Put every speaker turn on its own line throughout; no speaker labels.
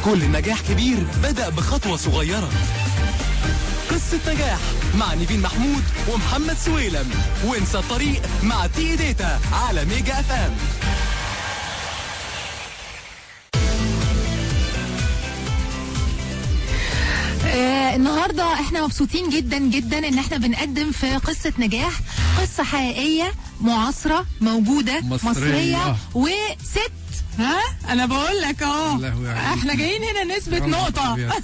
كل نجاح كبير بدأ بخطوة صغيرة قصة نجاح مع نيفين محمود ومحمد سويلم وانسى الطريق مع تي داتا على ميجا اف ام
آه النهارده احنا مبسوطين جدا جدا ان احنا بنقدم في قصه نجاح قصه حقيقيه معاصره موجوده
مصرية.
مصريه وست ها انا بقول لك اهو
لهوي عليك.
احنا جايين هنا نثبت
يا نهار
نقطه
أبيض.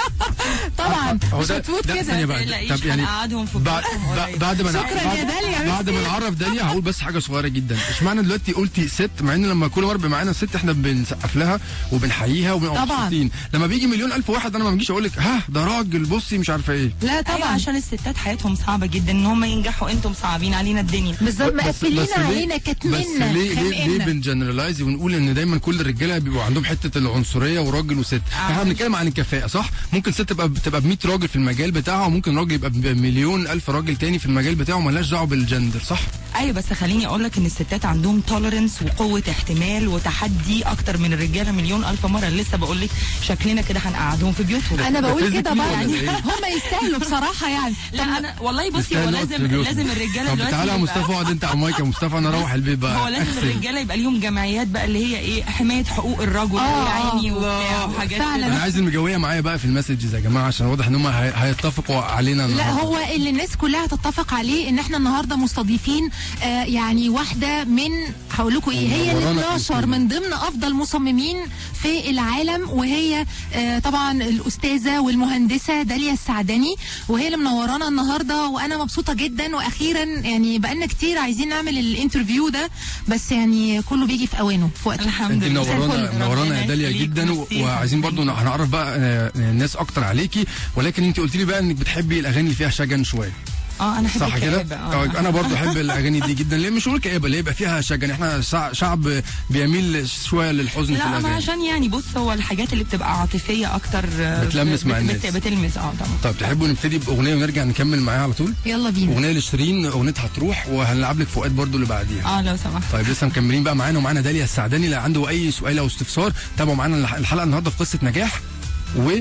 طبعا
هو
مش
ده-
هتفوت
ده
كده
ثانية بقى.
تقلقيش،
طب يعني
هنقعدهم في
بعد
بيوتهم
بعد-
قريب.
بعد ما
شكرا
بعد-
يا داليا،
بعد ما نعرف داليا هقول بس حاجه صغيره جدا اشمعنى دلوقتي قلتي ست مع ان لما كل مره بيبقى معانا ست احنا بنسقف لها وبنحييها وبنبقى
طبعا.
مبسوطين لما بيجي مليون الف واحد انا ما بجيش اقول لك ها ده راجل بصي مش عارفه ايه
لا
طبعا
طبعا
عشان الستات حياتهم صعبه جدا ان هم ينجحوا انتم صعبين علينا الدنيا
بالظبط
بس-
مقفلين
بس ليه-
علينا
بس
كاتمنا
ليه ليه ليه
خانقنا.
بنجنرالايز ونقول ان دايما كل الرجاله بيبقوا عندهم حته العنصريه وراجل وست احنا بنتكلم عن الكفاءه صح ممكن ست تبقى تبقى ب 100 راجل في المجال بتاعها وممكن راجل يبقى بمليون الف راجل تاني في المجال بتاعه ملهاش دعوه بالجندر صح
ايوه بس خليني اقول لك ان الستات عندهم توليرنس وقوه احتمال وتحدي اكتر من الرجاله مليون الف مره لسه بقول لك شكلنا كده هنقعدهم في بيوتهم
انا بقول
physically
كده
ولا
برضه
إيه؟
هم يستاهلوا بصراحه يعني
لا انا والله بصي هو
يستاهل
لازم
نقط في بيوتهم.
لازم الرجاله
طب
دلوقتي
تعالى يا
يبقى-
مصطفى اقعد انت على المايك يا مصطفى انا اروح البيت بقى
هو لازم
أغسل.
الرجاله يبقى ليهم جمعيات بقى اللي هي ايه حمايه حقوق الرجل
آه،
يا عيني
آه.
وبتاع وحاجات
فعلا.
كده.
انا عايز المجويه معايا بقى في المسجز يا جماعه عشان واضح ان هم هي- هيتفقوا علينا
لا
النهاردة.
هو اللي الناس كلها تتفق عليه ان احنا النهارده مستضيفين آه يعني واحده من هقول لكم ايه هي ال
منورانا
12
كتير.
من ضمن افضل مصممين في العالم وهي آه طبعا الاستاذه والمهندسه داليا السعدني وهي اللي منورانا النهارده وانا مبسوطه جدا واخيرا يعني بقالنا كتير عايزين نعمل الانترفيو ده بس يعني كله بيجي في اوانه في وقته
الحمد
انت
لله
منورانا
ربنا
منورانا يا داليا
يخليك.
جدا و-
ميرسي.
وعايزين برضو هنعرف بقى آه، الناس اكتر عليكي ولكن انت قلت لي بقى انك بتحبي الاغاني اللي فيها شجن شويه
اه انا احب
صح كده؟
الكآبة، آه.
طيب انا برضو احب الاغاني دي جدا ليه مش هقول كئيبه اللي يبقى فيها شجن احنا شع- شعب بيميل شويه للحزن في
لا ما
الاغاني
عشان يعني بص هو الحاجات اللي بتبقى عاطفيه اكتر آه،
بتلمس مع
بت-
الناس.
بت- بتلمس اه طبعا
طب تحبوا نبتدي باغنيه ونرجع نكمل معاها على طول
يلا بينا
اغنيه لشيرين اغنيتها هتروح وهنلعب لك فؤاد برضو اللي بعديها
اه لو سمحت
طيب لسه مكملين بقى معانا ومعانا داليا السعداني اللي عنده اي سؤال او استفسار تابعوا معانا الح- الحلقه النهارده في قصه نجاح و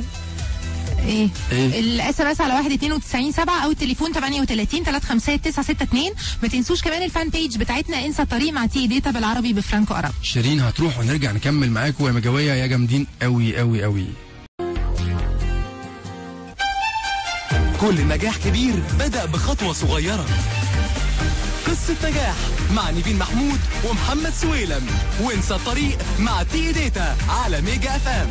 ايه
إيه؟
الاس ام اس على 1 92 7 او التليفون 38 356 962 ما تنسوش كمان الفان بيج بتاعتنا انسى الطريق مع تي داتا بالعربي بفرانكو ارب
شيرين هتروح ونرجع نكمل معاكم يا مجاويه يا جامدين قوي قوي قوي
كل نجاح كبير بدأ بخطوة صغيرة قصة نجاح مع نيفين محمود ومحمد سويلم وانسى الطريق مع تي داتا على ميجا اف ام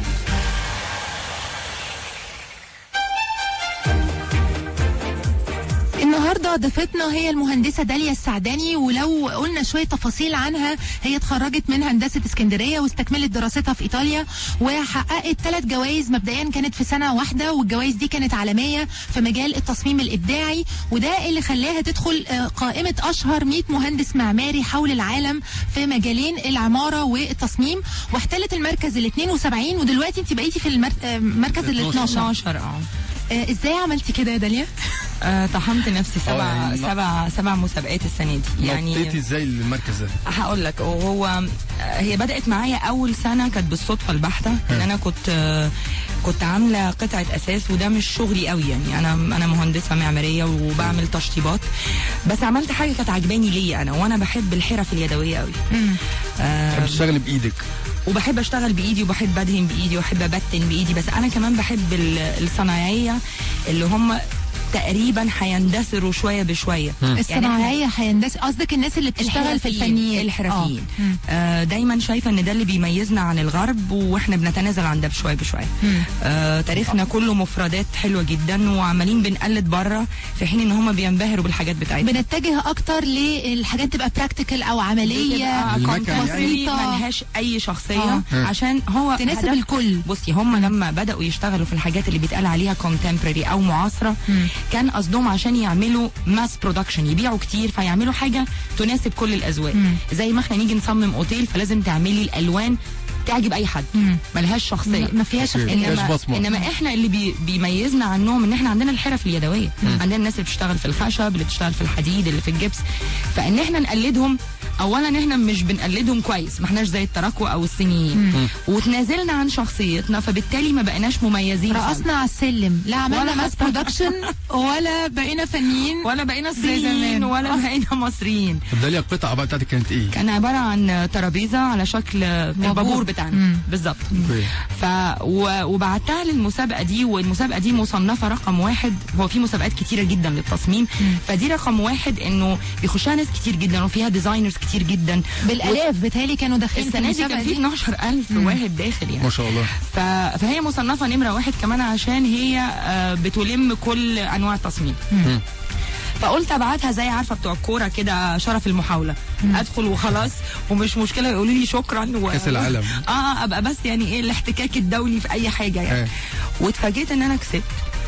النهارده ضيفتنا هي المهندسه داليا السعداني ولو قلنا شويه تفاصيل عنها هي اتخرجت من هندسه اسكندريه واستكملت دراستها في ايطاليا وحققت ثلاث جوائز مبدئيا كانت في سنه واحده والجوائز دي كانت عالميه في مجال التصميم الابداعي وده اللي خلاها تدخل آه، قائمه اشهر 100 مهندس معماري حول العالم في مجالين العماره والتصميم واحتلت المركز ال 72 ودلوقتي انت بقيتي في المر- آه، المركز ال 12
12 اه
آه، ازاي عملتي كده يا داليا؟
آه، طحنت نفسي سبع
يعني
سبع سبع مسابقات السنه دي
نطيتي
يعني
ازاي المركز ده
هقول لك وهو آه، هي بدات معايا اول سنه كانت بالصدفه البحته ان انا كنت آه، كنت عامله قطعه اساس وده مش شغلي قوي يعني انا انا مهندسه معماريه وبعمل تشطيبات بس عملت حاجه كانت عجباني ليا انا وانا بحب الحرف اليدويه قوي آه،
تحب تشتغلي بايدك
وبحب اشتغل بايدي وبحب ادهن بايدي واحب ابتن بايدي بس انا كمان بحب ال- الصنايعيه اللي هم تقريبا هيندثروا شويه بشويه يعني إحنا-
الصناعيه هيندس قصدك الناس اللي بتشتغل في
الحرفيين-
الفنيين
الحرفيين
آه. مم.
آه دايما شايفه ان ده اللي بيميزنا عن الغرب واحنا بنتنازل عن ده بشويه بشويه
مم.
آه تاريخنا كله مفردات حلوه جدا وعمالين بنقلد بره في حين ان هم بينبهروا بالحاجات بتاعتنا
بنتجه اكتر للحاجات تبقى براكتيكال او عمليه
المكن يعني.
بسيطه ملهاش اي شخصيه
آه.
عشان هو
تناسب
هدف-
الكل
بصي هم لما بداوا يشتغلوا في الحاجات اللي بيتقال عليها كونتمبرري او معاصره
مم.
كان قصدهم عشان يعملوا ماس برودكشن يبيعوا كتير فيعملوا حاجه تناسب كل الاذواق
مم.
زي ما احنا نيجي نصمم اوتيل فلازم تعملي الالوان تعجب اي حد
مم.
ملهاش شخصيه
ما فيهاش
أوكي.
اختلاف
فيهاش
انما
بصمة.
انما احنا اللي بي بيميزنا عنهم ان احنا عندنا الحرف اليدويه عندنا الناس اللي بتشتغل في الخشب اللي بتشتغل في الحديد اللي في الجبس فان احنا نقلدهم اولا احنا مش بنقلدهم كويس ما احناش زي التراكوة او الصينيين وتنازلنا عن شخصيتنا فبالتالي ما بقيناش مميزين
رقصنا على السلم لا عملنا
ولا
ماس
حتى-
برودكشن ولا بقينا فنيين
ولا بقينا
زي
صينيين
زمان.
ولا بقينا مصريين
طب داليا القطعه بقى بتاعتك كانت ايه؟
كان عباره عن ترابيزه على شكل البابور بتاعنا
مم.
بالظبط
أوكي.
ف و... وبعتها للمسابقه دي والمسابقه دي مصنفه رقم واحد هو في مسابقات كتيره جدا للتصميم فدي رقم واحد انه بيخشها ناس كتير جدا وفيها ديزاينرز كتير جدا
بالالاف بتهيألي كانوا داخلين في
السنه دي
المسابقه
كان في
دي
12000 واحد داخل يعني
ما شاء الله
ف... فهي مصنفه نمره واحد كمان عشان هي آه، بتلم كل انواع التصميم
مم.
فقلت ابعتها زي عارفه بتوع الكوره كده شرف المحاوله ادخل وخلاص ومش مشكله يقولوا لي شكرا و...
كأس العالم.
اه اه ابقى بس يعني ايه الاحتكاك الدولي في اي حاجه يعني
آه.
واتفاجئت ان انا كسبت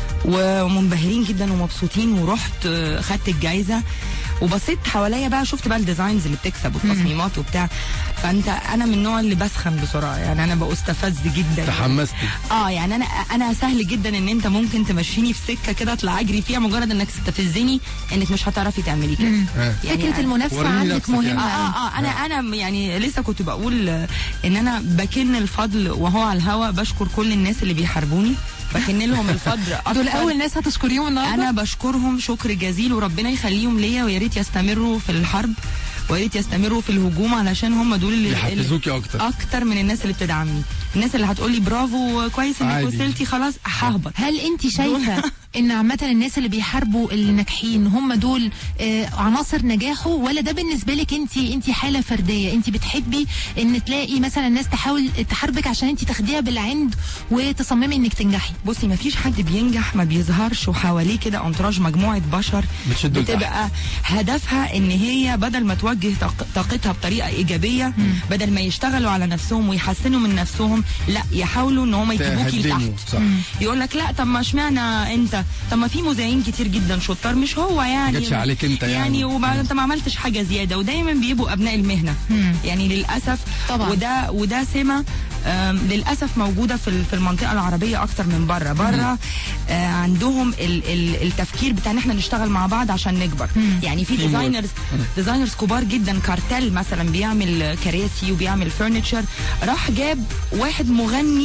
ومنبهرين جدا ومبسوطين ورحت آه، خدت الجايزه وبصيت حواليا بقى شفت بقى الديزاينز اللي بتكسب والتصميمات وبتاع فانت انا من النوع اللي بسخن بسرعه يعني انا بستفز جدا
تحمستي
اه يعني انا انا سهل جدا ان انت ممكن تمشيني في سكه كده اطلع اجري فيها مجرد انك تستفزني انك مش هتعرفي تعملي كده
آه.
يعني
فكره
أنا-
المنافسه
وريني
عندك
نفسك
مهمه
يعني.
اه اه, آه انا انا يعني لسه كنت بقول آه، ان انا بكن الفضل وهو على الهوا بشكر كل الناس اللي بيحاربوني بكن لهم الفضل اكتر
دول اول ناس هتشكريهم النهارده
انا بشكرهم شكر جزيل وربنا يخليهم ليا ويا ريت يستمروا في الحرب ويا ريت يستمروا في الهجوم علشان هم دول اللي
يحفزوكي اكتر
اكتر من الناس اللي بتدعمني الناس اللي هتقول لي برافو كويس انك
عادي.
وصلتي خلاص ههبط
هل انت شايفه ان عامه الناس اللي بيحاربوا اللي ناجحين هم دول آه، عناصر نجاحه ولا ده بالنسبه لك انت انت حاله فرديه انت بتحبي ان تلاقي مثلا الناس تحاول تحاربك عشان انت تاخديها بالعند وتصممي انك تنجحي
بصي ما فيش حد بينجح ما بيظهرش وحواليه كده انتراج مجموعه بشر
بتشده لتحت.
بتبقى هدفها ان هي بدل ما توجه طاق- طاقتها بطريقه ايجابيه بدل ما يشتغلوا على نفسهم ويحسنوا من نفسهم لا يحاولوا ان هم يجيبوكي
تهدموا
لتحت
صح
يقول لك لا طب ما اشمعنى انت طب ما في مذيعين كتير جدا شطار مش هو يعني
جاتش عليك انت يعني.
يعني وبعد انت ما عملتش حاجه زياده ودايما بيبقوا ابناء المهنه
مم.
يعني للاسف
طبعا.
وده وده سمه آم، للاسف موجوده في ال- في المنطقه العربيه اكتر من بره بره آه، عندهم ال- ال- التفكير بتاع ان احنا نشتغل مع بعض عشان نكبر يعني في
Teamwork.
ديزاينرز ديزاينرز كبار جدا كارتل مثلا بيعمل كراسي وبيعمل فرنتشر راح جاب واحد مغني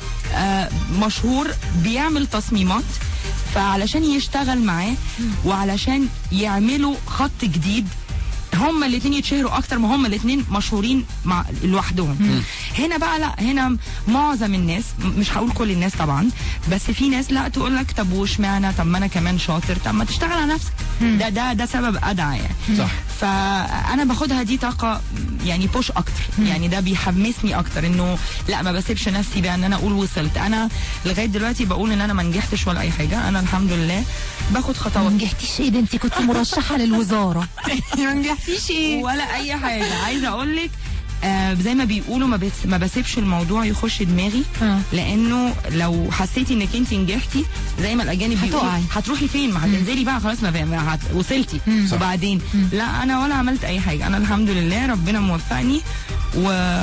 آه، مشهور بيعمل تصميمات فعلشان يشتغل معاه وعلشان يعملوا خط جديد هما الاثنين يتشهروا اكتر ما هما الاثنين مشهورين مع لوحدهم هنا بقى لا هنا معظم الناس م- مش هقول كل الناس طبعا بس في ناس لا تقول لك طب واشمعنى طب ما انا كمان شاطر طب ما تشتغل على نفسك ده ده ده سبب ادعى يعني
صح
فانا باخدها دي طاقه يعني بوش اكتر يعني ده بيحمسني اكتر انه لا ما بسيبش نفسي بقى ان انا اقول وصلت انا لغايه دلوقتي بقول ان انا ما نجحتش ولا اي حاجه انا الحمد لله باخد
ما
خطوات
نجحتيش ايه ده انت كنت مرشحه للوزاره ما نجحتيش ايه
ولا اي حاجه عايزه اقول لك آه زي ما بيقولوا ما, بس ما بسيبش الموضوع يخش دماغي
آه.
لانه لو حسيتي انك انت نجحتي زي ما الاجانب بيقولوا
هتقعي.
هتروحي فين ما هتنزلي بقى خلاص ما, ما هت... وصلتي
صح.
وبعدين لا انا ولا عملت اي حاجه انا الحمد لله ربنا موفقني و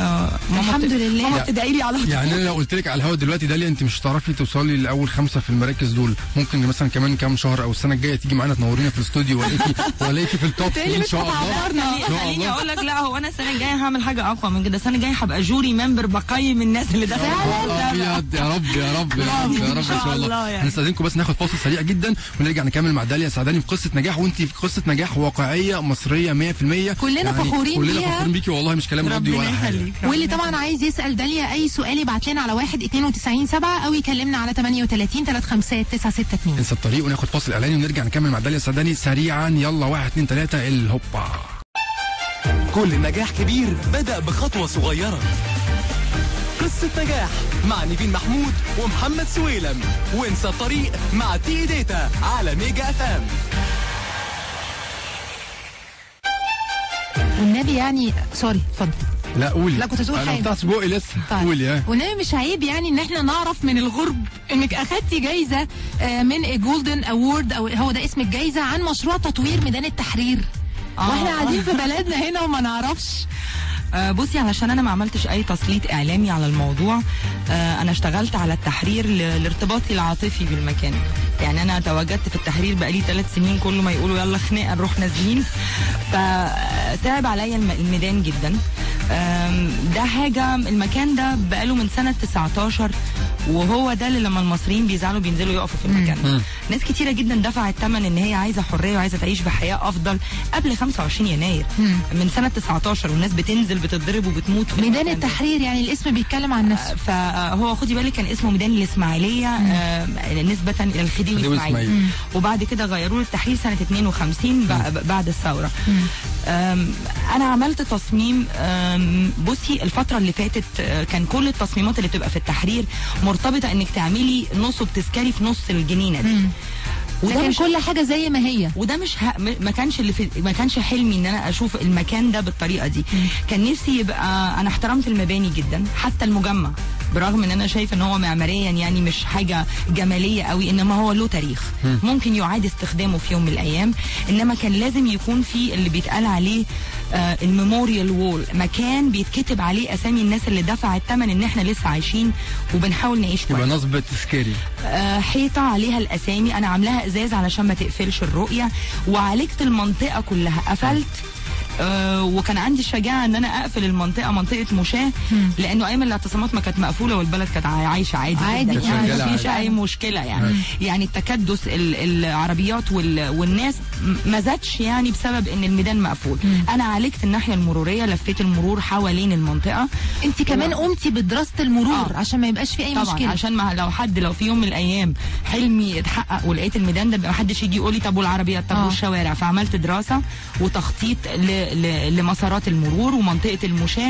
الحمد لله.
ماما بتدعي لي على طول
يعني انا لو قلت لك على الهوا دلوقتي داليا انت مش هتعرفي توصلي لاول خمسه في المراكز دول ممكن مثلا كمان كام شهر او السنه الجايه تيجي معانا تنورينا في الاستوديو والاقيكي والاقيكي في التوب
تاني
ان
مش
شاء الله
هتعبرنا.
إن شاء
خليني
الله.
اقول لك لا هو انا السنه الجايه هعمل حاجه اقوى من كده السنه الجايه هبقى جوري ممبر بقيم الناس اللي دخلت
ابيض يا رب يا رب يا رب يا رب ان شاء الله
يعني.
هنستاذنكم بس ناخد فاصل سريع جدا ونرجع نكمل مع داليا سعداني في قصه نجاح وانت في قصه نجاح واقعيه مصريه 100%
كلنا فخورين
كلنا
بيها.
فخورين بيكي والله مش كلام ردي
ربنا
ولا حاجه
يخليك
واللي طبعا عايز يسال داليا اي سؤال يبعت لنا على 1 92 7 او يكلمنا على 38 35 962
ننسى الطريق وناخد فاصل اعلاني ونرجع نكمل مع داليا سعداني سريعا يلا واحد اتنين تلاته الهوبا
كل نجاح كبير بدأ بخطوة صغيرة قصة نجاح مع نيفين محمود ومحمد سويلم وانسى الطريق مع تي داتا على ميجا اف ام
والنبي يعني سوري اتفضل
لا قولي
لا، كنت هتقول
انا
حاجة.
ما فتحتش بقي لسه
طيب.
قولي ها
والنبي مش عيب يعني ان احنا نعرف من الغرب انك اخدتي جايزه آه، من جولدن اوورد او هو ده اسم الجايزه عن مشروع تطوير ميدان التحرير
آه.
واحنا قاعدين في بلدنا هنا وما نعرفش
آه، بصي علشان انا ما عملتش اي تسليط اعلامي على الموضوع آه، انا اشتغلت على التحرير ل- لارتباطي العاطفي بالمكان يعني انا تواجدت في التحرير بقالي ثلاث سنين كل ما يقولوا يلا خناقه نروح نازلين فصعب عليا الم- الميدان جدا آم، ده حاجه المكان ده بقاله من سنه 19 وهو ده اللي لما المصريين بيزعلوا بينزلوا يقفوا في المكان ده ناس كتيره جدا دفعت ثمن ان هي عايزه حريه وعايزه تعيش بحياه افضل قبل 25 يناير من سنه 19 والناس بتنزل بتتضرب وبتموت في
ميدان
المكان ده.
التحرير يعني الاسم بيتكلم عن نفسه
فهو خدي بالك كان اسمه ميدان الاسماعيليه آه، نسبه الى الخديوي
خديوي
اسماعيل
إسماعيل.
وبعد كده غيروه للتحرير سنه 52 بع- بعد الثوره آم، انا عملت تصميم آم، بصي الفتره اللي فاتت آه، كان كل التصميمات اللي بتبقى في التحرير مرتبطه انك تعملي نصب تذكاري في نص الجنينه دي وده
لكن
مش
كل حاجه زي ما هي
وده مش ه... م- ما كانش اللي في... ما كانش حلمي ان انا اشوف المكان ده بالطريقه دي كان نفسي يبقى انا احترمت المباني جدا حتى المجمع برغم ان انا شايف ان هو معماريا يعني مش حاجه جماليه قوي انما هو له تاريخ ممكن يعاد استخدامه في يوم من الايام انما كان لازم يكون في اللي بيتقال عليه آه الميموريال وول مكان بيتكتب عليه اسامي الناس اللي دفعت ثمن ان احنا لسه عايشين وبنحاول نعيش كويس
يبقى نصب تذكاري
آه، حيطه عليها الاسامي انا عاملاها ازاز علشان ما تقفلش الرؤيه وعالجت المنطقه كلها قفلت آه وكان عندي الشجاعه ان انا اقفل المنطقه منطقه مشاه لانه ايام الاعتصامات ما كانت مقفوله والبلد كانت عا- عايشه عادي
عادي،
جدا يعني
شغالة
ما فيش
عادي.
اي مشكله يعني يعني التكدس ال- العربيات وال- والناس م- ما زادش يعني بسبب ان الميدان مقفول انا عالجت الناحيه المروريه لفيت المرور حوالين المنطقه
انت كمان قمتي بدراسه المرور
آه.
عشان ما يبقاش في اي
طبعا
مشكله
عشان ما لو حد لو في يوم من الايام حلمي اتحقق ولقيت الميدان ده ما حدش يجي يقول لي طب والعربيات طب
آه.
والشوارع فعملت دراسه وتخطيط ل... ل... لمسارات المرور ومنطقه المشاه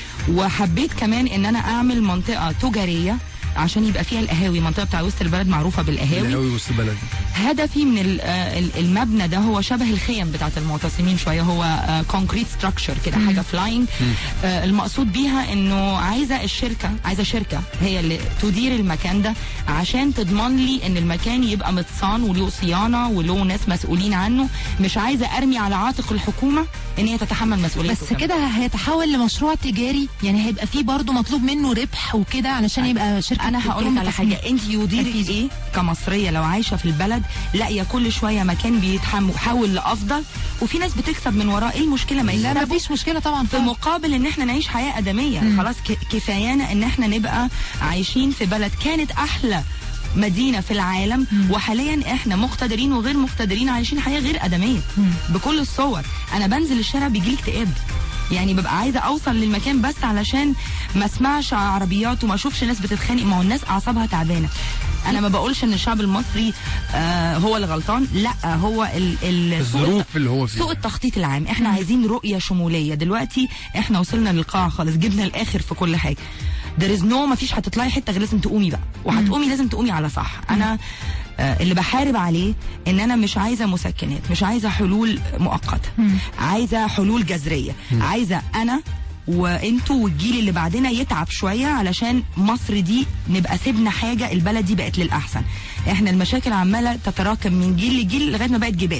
وحبيت كمان ان انا اعمل منطقه تجاريه عشان يبقى فيها القهاوي المنطقه بتاع وسط البلد معروفه بالقهاوي
قوي وسط البلد
هدفي من ال- آه ال- المبنى ده هو شبه الخيم بتاعت المعتصمين شويه هو كونكريت ستراكشر كده حاجه فلاينج المقصود بيها انه عايزه الشركه عايزه شركه هي اللي تدير المكان ده عشان تضمن لي ان المكان يبقى متصان وله صيانه وله ناس مسؤولين عنه مش عايزه ارمي على عاتق الحكومه ان هي تتحمل مسؤوليته
بس
كمان.
كده هيتحول لمشروع تجاري يعني هيبقى فيه برضه مطلوب منه ربح وكده علشان يبقى شركه
انا هقول لك على
تصميم.
حاجه انت يديرك
تنفيذ.
ايه كمصريه لو عايشه في البلد لاقيه كل شويه مكان بيتحول لافضل وفي ناس بتكسب من وراه ايه المشكله ما
لا ما
يكسبوا
فيش مشكله طبعا
في مقابل ان احنا نعيش حياه ادميه خلاص ك- كفايانا ان احنا نبقى عايشين في بلد كانت احلى مدينه في العالم وحاليا احنا مقتدرين وغير مقتدرين عايشين حياه غير ادميه بكل الصور انا بنزل الشارع بيجيلي اكتئاب يعني ببقى عايزه اوصل للمكان بس علشان ما اسمعش عربيات وما اشوفش ناس بتتخانق ما هو الناس اعصابها تعبانه انا ما بقولش ان الشعب المصري آه هو اللي غلطان لا هو ال ال
الظروف اللي هو
سوء
فيها
التخطيط العام احنا عايزين رؤيه شموليه دلوقتي احنا وصلنا للقاع خالص جبنا الاخر في كل حاجه there is no مفيش هتطلعي حته غير لازم تقومي بقى وهتقومي لازم تقومي على صح انا آه، اللي بحارب عليه ان انا مش عايزه مسكنات مش عايزه حلول مؤقته عايزه حلول جذريه عايزه انا وانتوا والجيل اللي بعدنا يتعب شويه علشان مصر دي نبقى سيبنا حاجه البلد دي بقت للاحسن احنا المشاكل عماله تتراكم من جيل لجيل لغايه ما بقت جبال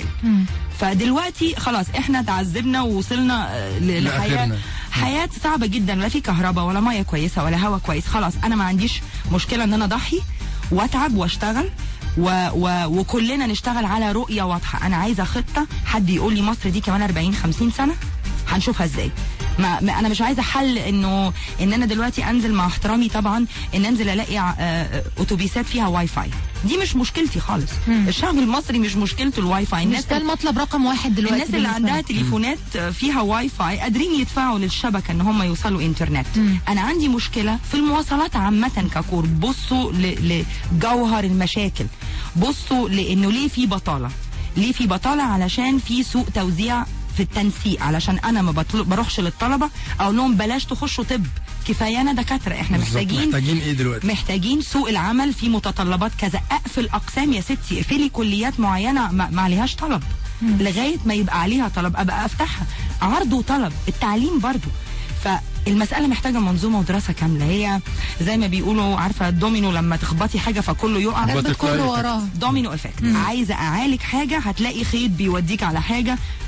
فدلوقتي خلاص احنا تعذبنا ووصلنا آه، ل- لحياه
لآخرنا.
حياه صعبه جدا لا في كهرباء ولا ميه كويسه ولا هواء كويس خلاص انا ما عنديش مشكله ان انا اضحي واتعب واشتغل و و وكلنا نشتغل على رؤيه واضحه انا عايزه خطه حد يقول لي مصر دي كمان 40 50 سنه هنشوفها ازاي ما, ما انا مش عايزه حل انه ان انا دلوقتي انزل مع احترامي طبعا ان انزل الاقي ع- آه، اتوبيسات فيها واي فاي دي مش مشكلتي خالص الشعب المصري مش مشكلته الواي فاي
مش ده المطلب رقم واحد دلوقتي
الناس اللي
بالنسبة
عندها
لنا.
تليفونات فيها واي فاي قادرين يدفعوا للشبكه ان هم يوصلوا انترنت انا عندي مشكله في المواصلات عامه ككور بصوا ل- لجوهر المشاكل بصوا لانه ليه في بطاله ليه في بطاله علشان في سوء توزيع في التنسيق علشان انا ما بطل- بروحش للطلبه اقول لهم بلاش تخشوا طب كفايانا دكاتره احنا
بالظبط.
محتاجين
محتاجين ايه دلوقتي
محتاجين سوق العمل في متطلبات كذا اقفل اقسام يا ستي اقفلي كليات معينه ما, ما عليهاش طلب لغايه ما يبقى عليها طلب ابقى افتحها عرض وطلب التعليم برضو فالمسألة محتاجة منظومة ودراسة كاملة هي زي ما بيقولوا عارفة الدومينو لما تخبطي حاجة فكله يقع
بطل
البيت كله
فلاي.
وراه
دومينو افكت عايزه اعالج حاجه هتلاقي خيط بيوديك على حاجه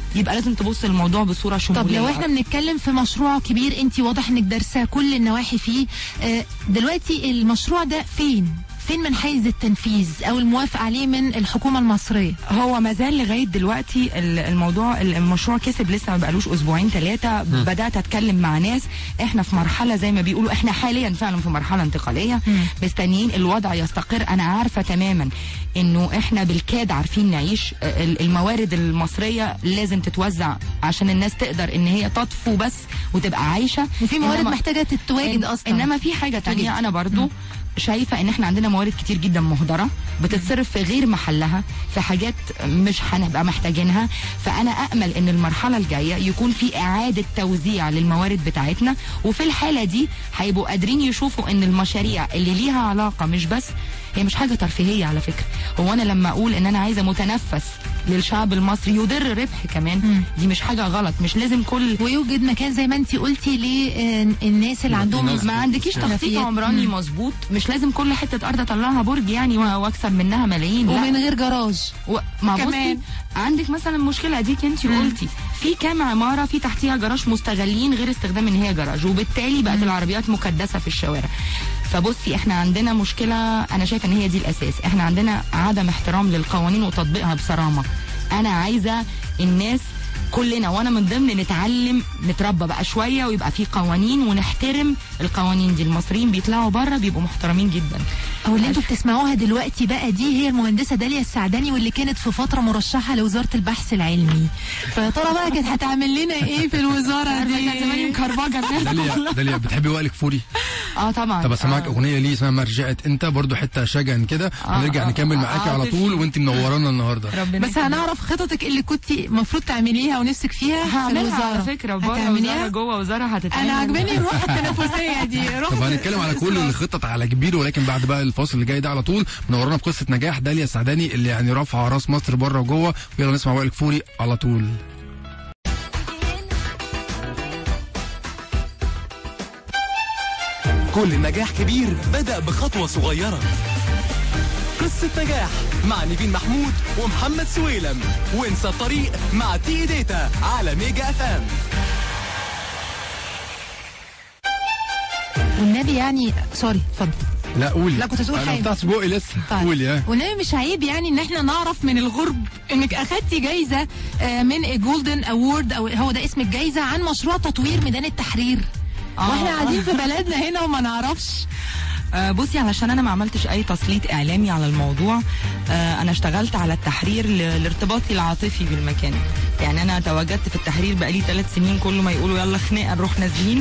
يبقى لازم تبص للموضوع بصوره شموليه
طب لو احنا بنتكلم في مشروع كبير انت واضح انك دارسه كل النواحي فيه آه، دلوقتي المشروع ده فين فين من حيز التنفيذ او الموافق عليه من الحكومه المصريه
هو ما زال لغايه دلوقتي ال- الموضوع المشروع كسب لسه ما بقالوش اسبوعين ثلاثه بدات اتكلم مع ناس احنا في مرحله زي ما بيقولوا احنا حاليا فعلا في مرحله انتقاليه
مم.
مستنيين الوضع يستقر انا عارفه تماما انه احنا بالكاد عارفين نعيش ال- الموارد المصريه لازم تتوزع عشان الناس تقدر ان هي تطفو بس وتبقى عايشه
وفي موارد
إنما-
محتاجه تتواجد
إن-
اصلا
انما في حاجه تانية
توجد.
انا برضو شايفه ان احنا عندنا موارد كتير جدا مهدره بتتصرف في غير محلها في حاجات مش هنبقى محتاجينها فانا امل ان المرحله الجايه يكون في اعاده توزيع للموارد بتاعتنا وفي الحاله دي هيبقوا قادرين يشوفوا ان المشاريع اللي ليها علاقه مش بس هي مش حاجه ترفيهيه على فكره هو انا لما اقول ان انا عايزه متنفس للشعب المصري يدر ربح كمان
مم.
دي مش حاجه غلط مش لازم كل
ويوجد مكان زي ما انت قلتي للناس اللي عندهم
الناس
ما عندكيش تخطيط
خلفيات.
عمراني
مم.
مظبوط مش لازم كل حته ارض اطلعها برج يعني و- واكسب منها ملايين لا.
ومن غير جراج
و... ما
كمان.
بصي عندك مثلا مشكله اديك انت قلتي في كام عماره في تحتيها جراج مستغلين غير استخدام ان هي جراج وبالتالي بقت العربيات مكدسه في الشوارع فبصي احنا عندنا مشكله انا شايفه ان هي دي الاساس احنا عندنا عدم احترام للقوانين وتطبيقها بصرامه انا عايزه الناس كلنا وانا من ضمن نتعلم نتربى بقى شويه ويبقى في قوانين ونحترم القوانين دي المصريين بيطلعوا بره بيبقوا محترمين جدا
او اللي انتوا بتسمعوها دلوقتي بقى دي هي المهندسه داليا السعداني واللي كانت في فتره مرشحه لوزاره البحث العلمي فيا ترى بقى كانت هتعمل لنا ايه في الوزاره
كان زماني
دي
مكربجه
داليا داليا بتحبي وائل كفوري
اه طبعا
طب اسمعك
آه.
اغنيه ليه اسمها ما رجعت انت برضو حته شجن كده
آه،
ونرجع
آه،
نكمل
آه،
معاكي
آه،
على طول
عاطفي.
وانت منورانا النهارده
ربنا
بس
يخليك.
هنعرف خططك اللي كنت المفروض تعمليها ونفسك فيها في
هعملها
الوزاره
على فكره بره وزاره
هتعمليها
جوه وزاره هتتعمل
انا عجباني الروح التنافسيه دي روح
طب هنتكلم على كل الخطط على كبير ولكن بعد بقى الفاصل اللي جاي ده على طول منورانا بقصه نجاح داليا السعداني اللي يعني رافعه راس مصر بره وجوه ويلا نسمع وائل كفوري على طول
كل نجاح كبير بدأ بخطوة صغيرة قصة نجاح مع نيفين محمود ومحمد سويلم وانسى الطريق مع تي داتا على ميجا اف ام
والنبي يعني سوري اتفضل
لا قولي
لا، كنت هتقول
انا
حاجة.
ما فتحتش بقي لسه
طيب.
قولي ها
والنبي مش عيب يعني ان احنا نعرف من الغرب انك اخدتي جايزه آه، من جولدن اوورد او هو ده اسم الجايزه عن مشروع تطوير ميدان التحرير
آه.
واحنا قاعدين في بلدنا هنا وما نعرفش
آه بصي علشان انا ما عملتش اي تسليط اعلامي على الموضوع آه انا اشتغلت على التحرير ل- لارتباطي العاطفي بالمكان يعني انا تواجدت في التحرير بقالي ثلاث سنين كل ما يقولوا يلا خناقه نروح نازلين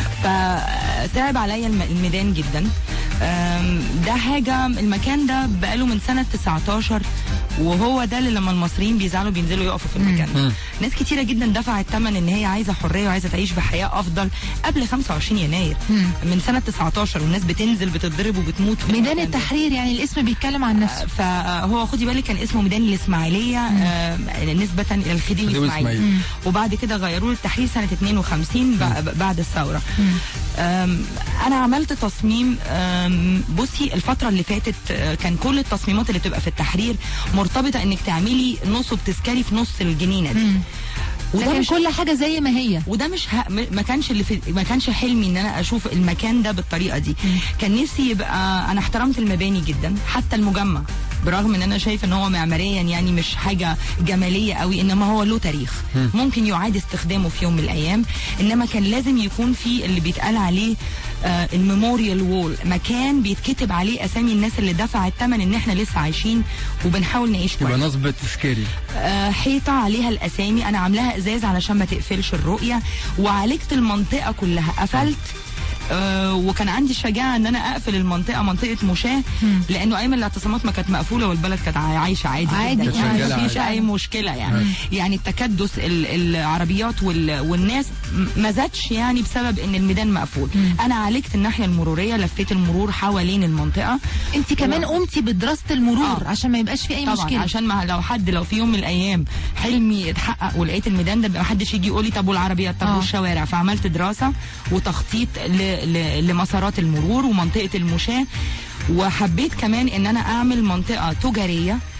فتعب عليا الم- الميدان جدا آم، ده حاجه المكان ده بقاله من سنه 19 وهو ده اللي لما المصريين بيزعلوا بينزلوا يقفوا في المكان ده. ناس كتيره جدا دفعت ثمن ان هي عايزه حريه وعايزه تعيش بحياه افضل قبل 25 يناير من سنه 19 والناس بتنزل بتتضرب وبتموت في
ميدان
المكان ده.
التحرير يعني الاسم بيتكلم عن نفسه
فهو خدي بالك كان اسمه ميدان الاسماعيليه آه، نسبه الى الخديوي
خديوي
اسماعيل
إسماعيل.
وبعد كده غيروه للتحرير سنه 52 بع- بعد الثوره آم، انا عملت تصميم آم، بصي الفتره اللي فاتت آه، كان كل التصميمات اللي بتبقى في التحرير مرتبطه انك تعملي نصب تذكاري في نص الجنينه دي وده
لكن
مش
كل حاجه زي ما هي
وده مش ه... م- ما كانش اللي في... ما كانش حلمي ان انا اشوف المكان ده بالطريقه دي كان نفسي يبقى انا احترمت المباني جدا حتى المجمع برغم ان انا شايف ان هو معماريا يعني مش حاجه جماليه قوي انما هو له تاريخ ممكن يعاد استخدامه في يوم من الايام انما كان لازم يكون في اللي بيتقال عليه آه الميموريال وول مكان بيتكتب عليه اسامي الناس اللي دفعت ثمن ان احنا لسه عايشين وبنحاول نعيش كويس
يبقى نصب تذكاري
آه، حيطه عليها الاسامي انا عاملاها ازاز علشان ما تقفلش الرؤيه وعالجت المنطقه كلها قفلت آه وكان عندي الشجاعه ان انا اقفل المنطقه منطقه مشاه لانه ايام الاعتصامات ما كانت مقفوله والبلد كانت عا- عايشه عادي
عادي،
جدا يعني
شغالة
ما فيش
عادي.
اي مشكله يعني يعني التكدس ال- العربيات وال- والناس م- ما زادش يعني بسبب ان الميدان مقفول انا عالجت الناحيه المروريه لفيت المرور حوالين المنطقه
انت كمان قمتي بدراسه المرور
آه.
عشان ما يبقاش في اي
طبعا
مشكله
عشان ما لو حد لو في يوم من الايام حلمي اتحقق ولقيت الميدان ده ما حدش يجي يقول لي طب والعربيات طب
آه.
والشوارع فعملت دراسه وتخطيط ل... ل... لمسارات المرور ومنطقه المشاه وحبيت كمان ان انا اعمل منطقه تجاريه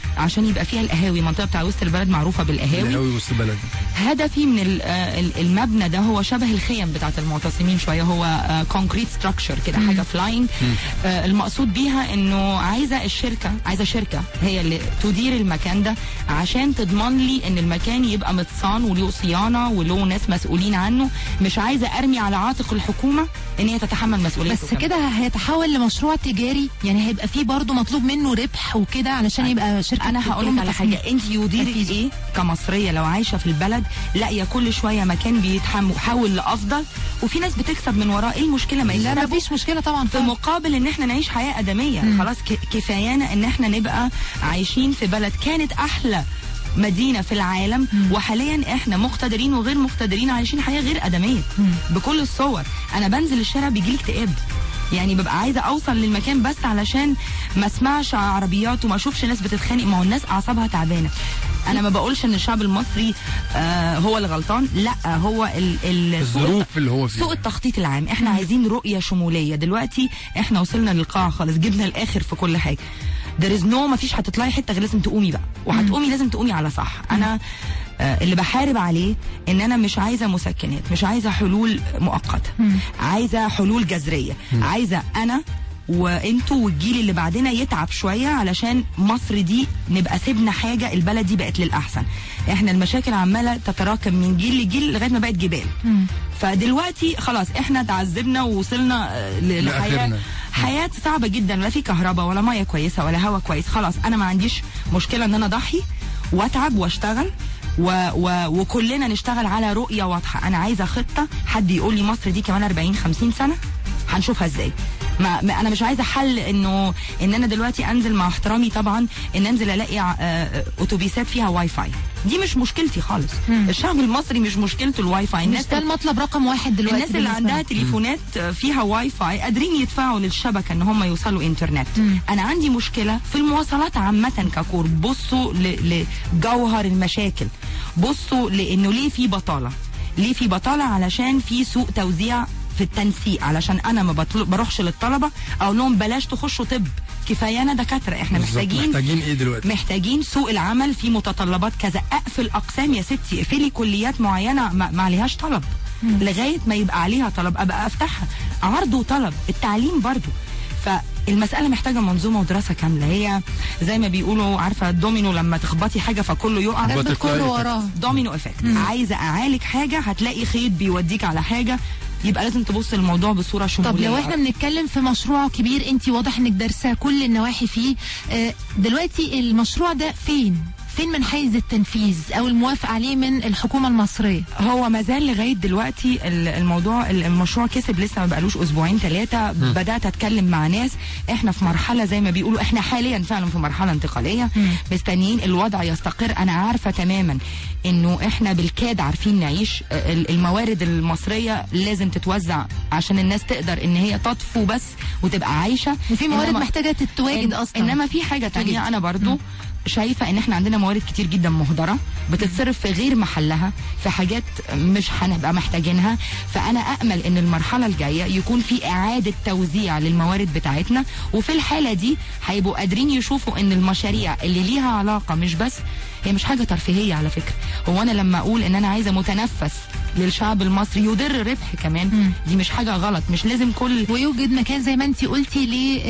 عشان يبقى فيها القهاوي المنطقه بتاع وسط البلد معروفه بالقهاوي
قوي وسط بلد
هدفي من ال- آه، ال- المبنى ده هو شبه الخيم بتاعت المعتصمين شويه هو كونكريت ستراكشر كده حاجه فلاينج المقصود بيها انه عايزه الشركه عايزه شركه هي اللي تدير المكان ده عشان تضمن لي ان المكان يبقى متصان وله صيانه وله ناس مسؤولين عنه مش عايزه ارمي على عاتق الحكومه ان هي تتحمل مسؤوليته
بس
كمان.
كده هيتحول لمشروع تجاري يعني هيبقى فيه برضه مطلوب منه ربح وكده علشان يبقى شركه
انا هقول لك على
تصميم.
حاجه انت يديرك
تنفيذ.
ايه كمصريه لو عايشه في البلد لاقيه كل شويه مكان بيتحول لافضل وفي ناس بتكسب من وراه ايه المشكله ما
لا
يكسبوا
مفيش مشكله طبعا
في
طبعا.
مقابل ان احنا نعيش حياه ادميه
مم.
خلاص ك- كفايانا ان احنا نبقى عايشين في بلد كانت احلى مدينه في العالم
مم.
وحاليا احنا مقتدرين وغير مقتدرين عايشين حياه غير ادميه
مم.
بكل الصور انا بنزل الشارع بيجيلي اكتئاب يعني ببقى عايزه اوصل للمكان بس علشان ما اسمعش عربيات وما اشوفش ناس بتتخانق ما هو الناس اعصابها تعبانه انا ما بقولش ان الشعب المصري آه هو اللي غلطان لا هو ال ال
الظروف اللي هو
سوء
فيها
التخطيط العام احنا عايزين رؤية شمولية دلوقتي احنا وصلنا للقاع خالص جبنا الاخر في كل حاجة there is no مفيش هتطلعي حتة غير لازم تقومي بقى وهتقومي لازم تقومي على صح انا آه، اللي بحارب عليه ان انا مش عايزه مسكنات مش عايزه حلول مؤقته عايزه حلول جذريه عايزه انا وانتوا والجيل اللي بعدنا يتعب شويه علشان مصر دي نبقى سيبنا حاجه البلد دي بقت للاحسن احنا المشاكل عماله تتراكم من جيل لجيل لغايه ما بقت جبال
مم.
فدلوقتي خلاص احنا تعذبنا ووصلنا آه، ل- لحياه
لآخرنا.
حياه صعبه جدا لا في كهرباء ولا ميه كويسه ولا هواء كويس خلاص انا ما عنديش مشكله ان انا اضحي واتعب واشتغل و و وكلنا نشتغل على رؤيه واضحه انا عايزه خطه حد يقول لي مصر دي كمان 40 50 سنه هنشوفها ازاي ما, ما انا مش عايزه حل انه ان انا دلوقتي انزل مع احترامي طبعا ان انزل الاقي آه، آه، اتوبيسات فيها واي فاي دي مش مشكلتي خالص
مم.
الشعب المصري مش مشكلته الواي فاي
مش
الناس
ده المطلب رقم واحد دلوقتي
الناس اللي
بالنسبة
عندها
لنا.
تليفونات فيها واي فاي قادرين يدفعوا للشبكه ان هم يوصلوا انترنت
مم.
انا عندي مشكله في المواصلات عامه ككور بصوا ل- لجوهر المشاكل بصوا لانه ليه في بطاله ليه في بطاله علشان في سوء توزيع في التنسيق علشان انا ما بطل- بروحش للطلبه اقول لهم بلاش تخشوا طب كفايانا دكاتره احنا
بالظبط.
محتاجين
محتاجين ايه دلوقتي
محتاجين سوق العمل في متطلبات كذا اقفل اقسام يا ستي اقفلي كليات معينه ما, ما عليهاش طلب لغايه ما يبقى عليها طلب ابقى افتحها عرض وطلب التعليم برضو فالمسألة محتاجة منظومة ودراسة كاملة هي زي ما بيقولوا عارفة الدومينو لما تخبطي حاجة فكله يقع
بطل
جنب الكل
فلاي
وراه
دومينو افكت عايزة اعالج حاجة هتلاقي خيط بيوديك على حاجة يبقى لازم تبص الموضوع بصورة شمولية
طب لو احنا بنتكلم في مشروع كبير انت واضح انك دارسه كل النواحي فيه آه، دلوقتي المشروع ده فين فين من حيز التنفيذ او الموافق عليه من الحكومه المصريه
هو ما زال لغايه دلوقتي ال- الموضوع المشروع كسب لسه ما بقالوش اسبوعين ثلاثه بدات اتكلم مع ناس احنا في مرحله زي ما بيقولوا احنا حاليا فعلا في مرحله انتقاليه
مم.
مستنيين الوضع يستقر انا عارفه تماما انه احنا بالكاد عارفين نعيش ال- الموارد المصريه لازم تتوزع عشان الناس تقدر ان هي تطفو بس وتبقى عايشه
وفي موارد
إنما-
محتاجه تتواجد
إن-
اصلا
انما في حاجه تانية
توجد.
انا برضو شايفه ان احنا عندنا موارد كتير جدا مهدره بتتصرف في غير محلها في حاجات مش هنبقى محتاجينها فانا امل ان المرحله الجايه يكون في اعاده توزيع للموارد بتاعتنا وفي الحاله دي هيبقوا قادرين يشوفوا ان المشاريع اللي ليها علاقه مش بس هي مش حاجه ترفيهيه على فكره هو انا لما اقول ان انا عايزه متنفس للشعب المصري يدر ربح كمان
مم.
دي مش حاجه غلط مش لازم كل
ويوجد مكان زي ما انت قلتي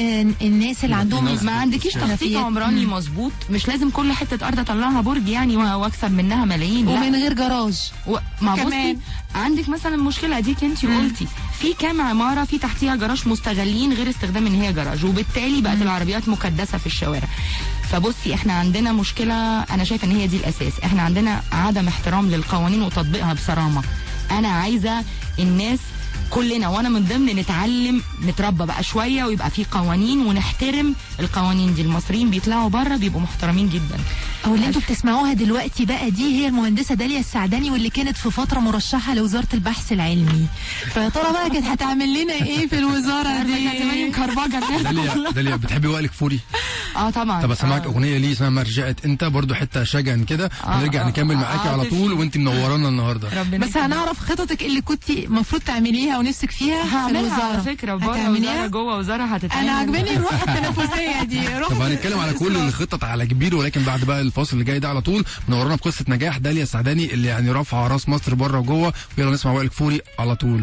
للناس اللي عندهم
الناس
ما عندكيش تخطيط
خلفيات.
عمراني
مم.
مظبوط مش لازم كل حته ارض اطلعها برج يعني و- واكسب منها ملايين لا.
ومن غير جراج
و... ما بصي
كمان.
عندك مثلا مشكله اديك انت قلتي في كام عماره في تحتيها جراج مستغلين غير استخدام ان هي جراج وبالتالي بقت العربيات مكدسه في الشوارع فبصي احنا عندنا مشكله انا شايفه ان هي دي الاساس احنا عندنا عدم احترام للقوانين وتطبيقها بصرامه انا عايزه الناس كلنا وانا من ضمن نتعلم نتربى بقى شويه ويبقى في قوانين ونحترم القوانين دي المصريين بيطلعوا بره بيبقوا محترمين جدا
او اللي انتوا بتسمعوها دلوقتي بقى دي هي المهندسه داليا السعداني واللي كانت في فتره مرشحه لوزاره البحث العلمي فيا ترى بقى كانت هتعمل لنا ايه في الوزاره
عارفه كانت زماني
دي
مكربجه
داليا داليا بتحبي وائل كفوري
اه طبعا
طب اسمعك
آه.
اغنيه ليه اسمها ما رجعت انت برضو حته شجن كده ونرجع
آه،
نكمل
آه،
معاكي
آه،
على
عاطف.
طول وانت منورانا النهارده
ربنا
بس
يخليك.
هنعرف خططك اللي كنت المفروض تعمليها ونفسك فيها في
هعملها على
الوزارة.
فكره بره
هتعمليها؟
وزاره جوه وزاره هتتعمل
انا عجباني الروح التنافسيه دي روح
طب هنتكلم على كل الخطط على كبير ولكن بعد بقى الفاصل اللي جاي ده على طول منورانا بقصه نجاح داليا السعداني اللي يعني رافعه راس مصر بره وجوه ويلا نسمع وائل كفوري على طول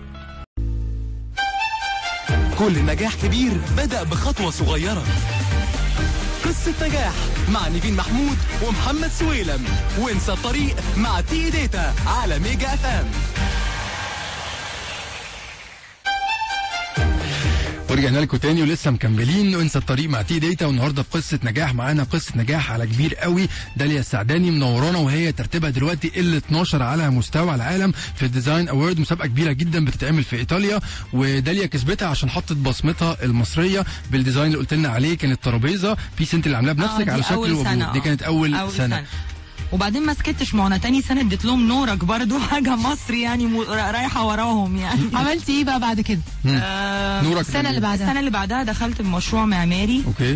كل نجاح كبير بدأ بخطوة صغيرة قصة نجاح مع نيفين محمود ومحمد سويلم وانسى الطريق مع تي داتا على ميجا اف ام
ورجعنا لكم تاني ولسه مكملين وانسى الطريق مع تي داتا والنهارده في قصه نجاح معانا قصه نجاح على كبير قوي داليا السعداني منورانا وهي ترتيبها دلوقتي ال 12 على مستوى العالم في الديزاين اوورد مسابقه كبيره جدا بتتعمل في ايطاليا وداليا كسبتها عشان حطت بصمتها المصريه بالديزاين اللي قلت لنا عليه كانت ترابيزه بيس انت اللي عاملاها بنفسك
آه،
على
دي
شكل
أول سنة،
وبود دي
آه.
كانت اول,
أول
سنه,
سنة. وبعدين ما سكتش ما هو انا تاني سنه اديت لهم نورك برضو حاجه مصري يعني م- رايحه وراهم يعني
عملتي ايه بقى بعد كده
آه،
نورك
السنه اللي بعدها
السنه اللي بعدها دخلت بمشروع معماري
اوكي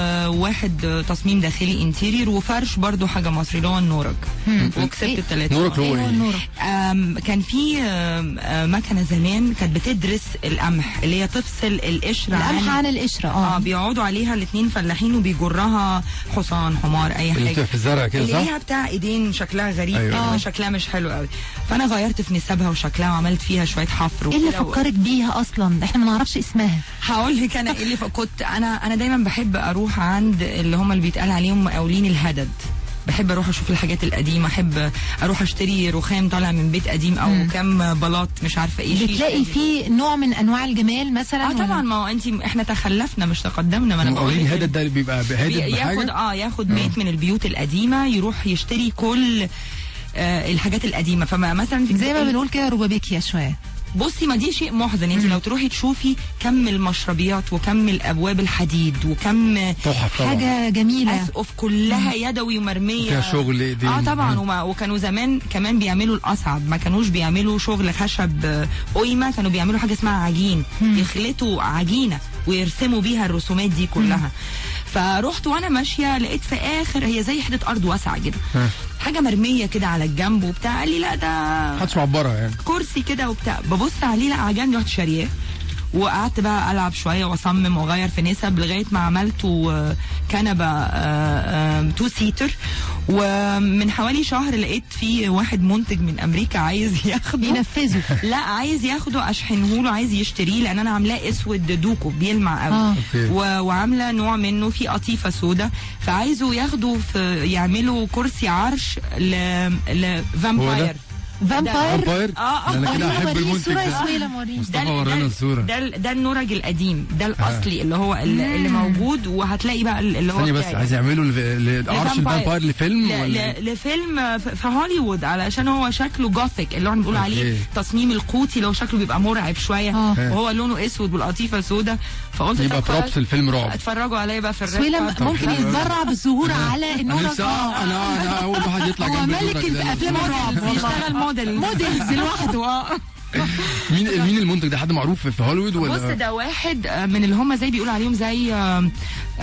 وواحد تصميم داخلي انتيرير وفرش برضو حاجه مصري اللي هو النورك وكسبت
إيه؟
الثلاثه
نورك هو
ايه هو
ايه؟
النورك
آم، كان في آم، آم، مكنه زمان كانت بتدرس القمح اللي هي تفصل القشر
القمح عن القشره
اه
اه
بيقعدوا عليها الاثنين فلاحين وبيجرها حصان حمار اي
اللي
حاجه
بتبقى في الزرع كده
اللي
صح؟
ليها بتاع ايدين شكلها غريب
أيوة.
أيوة.
آه.
شكلها مش حلو قوي فانا غيرت في نسبها وشكلها وعملت فيها شويه حفر
ايه اللي
وكده و-
فكرك بيها اصلا احنا ما نعرفش اسمها
هقول لك انا ايه اللي ف- كنت انا انا دايما بحب اروح عند اللي هم اللي بيتقال عليهم مقاولين الهدد بحب اروح اشوف الحاجات القديمه احب اروح اشتري رخام طالع من بيت قديم او كام بلاط مش عارفه ايه شيش
بتلاقي
قديم.
فيه نوع من انواع الجمال مثلا
اه
ولا-
طبعا ما هو انت احنا تخلفنا مش تقدمنا ما انا بقول
مقاولين
لك
هدد ده اللي بيبقى هادد
بي- ياخد
بحاجه
اه ياخد بيت من البيوت القديمه يروح يشتري كل آه الحاجات القديمه فما مثلا
زي ما بنقول كده ربابيكيا شويه
بصي ما دي شيء محزن انت لو تروحي تشوفي كم المشربيات وكم الابواب الحديد وكم
تحف طبعا
حاجه جميله
اسقف كلها يدوي ومرميه
فيها شغل ايدين
اه طبعا
مم.
وما وكانوا زمان كمان بيعملوا الاصعب ما كانوش بيعملوا شغل خشب آه، قيمه كانوا بيعملوا حاجه اسمها عجين يخلطوا عجينه ويرسموا بيها الرسومات دي كلها فرحت وانا ماشيه لقيت في اخر هي زي حته ارض واسعه كده
ها.
حاجه مرميه كده على الجنب وبتاع قال لي لا ده
محدش معبرها يعني
كرسي كده وبتاع ببص عليه لا عجبني رحت شارياه وقعدت بقى العب شويه واصمم واغير في نسب لغايه ما عملته آه، كنبه آه، آه، تو سيتر ومن حوالي شهر لقيت في واحد منتج من امريكا عايز ياخده
بينفذوا
لا عايز ياخده اشحنه له عايز يشتريه لان انا عاملاه اسود دوكو بيلمع قوي
آه.
أوكي.
و- وعامله نوع منه في قطيفه سودا فعايزه ياخده في يعملوا كرسي عرش ل لفامباير
فامباير
امباير
آه،
انا كده
وريني-
احب
وريني
المنتج
الصورة يا
ده
سويلة وريني.
مصطفى ورانا الصوره
ده ال- ده النورج القديم ده الاصلي اللي هو ال- اللي موجود وهتلاقي بقى ال- اللي هو
ثانيه بس
بتاعي.
عايز يعملوا ل- لعرش
لفامباير.
الفامباير لفيلم
ل-
ولا
ل- لفيلم ف- في هوليوود علشان هو شكله جوثيك اللي هو بنقول
أوكي.
عليه تصميم القوطي اللي هو شكله بيبقى مرعب شويه
آه.
وهو لونه اسود والقطيفه سودا فقلت
يبقى
طب خلاص،
بروبس الفيلم رعب
اتفرجوا عليا بقى في الريد
سويلم
كاربت.
ممكن
حلو أوي.
يتبرع بالظهور على
انا
النورك
لسه آه، انا انا اول واحد يطلع
هو
جنب
ملك
النورك ده.
الافلام الرعب والله.
بيشتغل موديل
موديلز لوحده اه
مين مين المنتج ده حد معروف في هوليوود
بص
ولا
ده واحد آه، من اللي هم زي بيقولوا عليهم زي آم،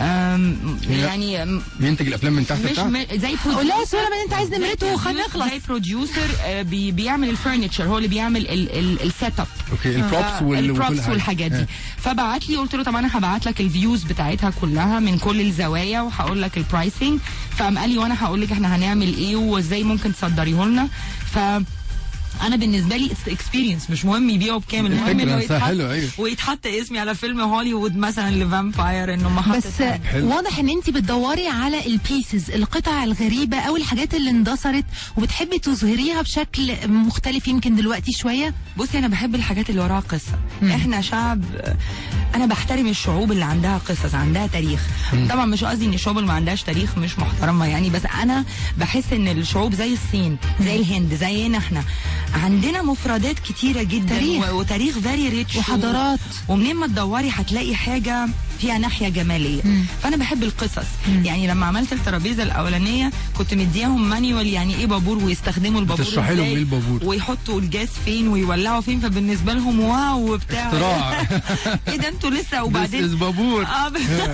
آم، يعني آم،
بينتج الافلام من تحت
مش
لتحت
م- زي
قول لها يا
producer-
سويلم ان انت عايز نمرته وخلينا نخلص
زي بروديوسر بي بيعمل الفرنتشر هو اللي بيعمل السيت اب
اوكي البروبس وال- وكل
البروبس
حاجة.
والحاجات دي
آه.
فبعت لي قلت له طب انا هبعت لك الفيوز بتاعتها كلها من كل الزوايا وهقول لك البرايسنج فقام قال لي وانا هقول لك احنا هنعمل ايه وازاي ممكن تصدريه لنا ف انا بالنسبه لي اكسبيرينس مش مهم يبيعوا بكام المهم
الفكرة
انه
نفسها
يتحط
حلوة، أيوة.
ويتحط اسمي على فيلم هوليوود مثلا لفامباير انه ما
بس
حطت
حلو.
واضح ان انت بتدوري على البيسز القطع الغريبه او الحاجات اللي اندثرت وبتحبي تظهريها بشكل مختلف يمكن دلوقتي شويه
بصي انا بحب الحاجات اللي وراها قصه احنا شعب انا بحترم الشعوب اللي عندها قصص عندها تاريخ طبعا مش قصدي ان الشعوب اللي ما عندهاش تاريخ مش محترمه يعني بس انا بحس ان الشعوب زي الصين زي الهند زينا احنا عندنا مفردات كتيره جدا
تاريخ.
و- وتاريخ فيري ريتش
وحضارات.
ومنين ما تدوري هتلاقي حاجه فيها ناحيه جماليه فانا بحب القصص يعني لما عملت الترابيزه الاولانيه كنت مدياهم مانيوال يعني ايه بابور ويستخدموا البابور
بتشرحي لهم
إزاي،
إيه البابور.
ويحطوا الجاز فين ويولعوا فين فبالنسبه لهم واو وبتاع
اختراع
ايه ده انتوا لسه
وبعدين
وبعدين
بابور
اه ب-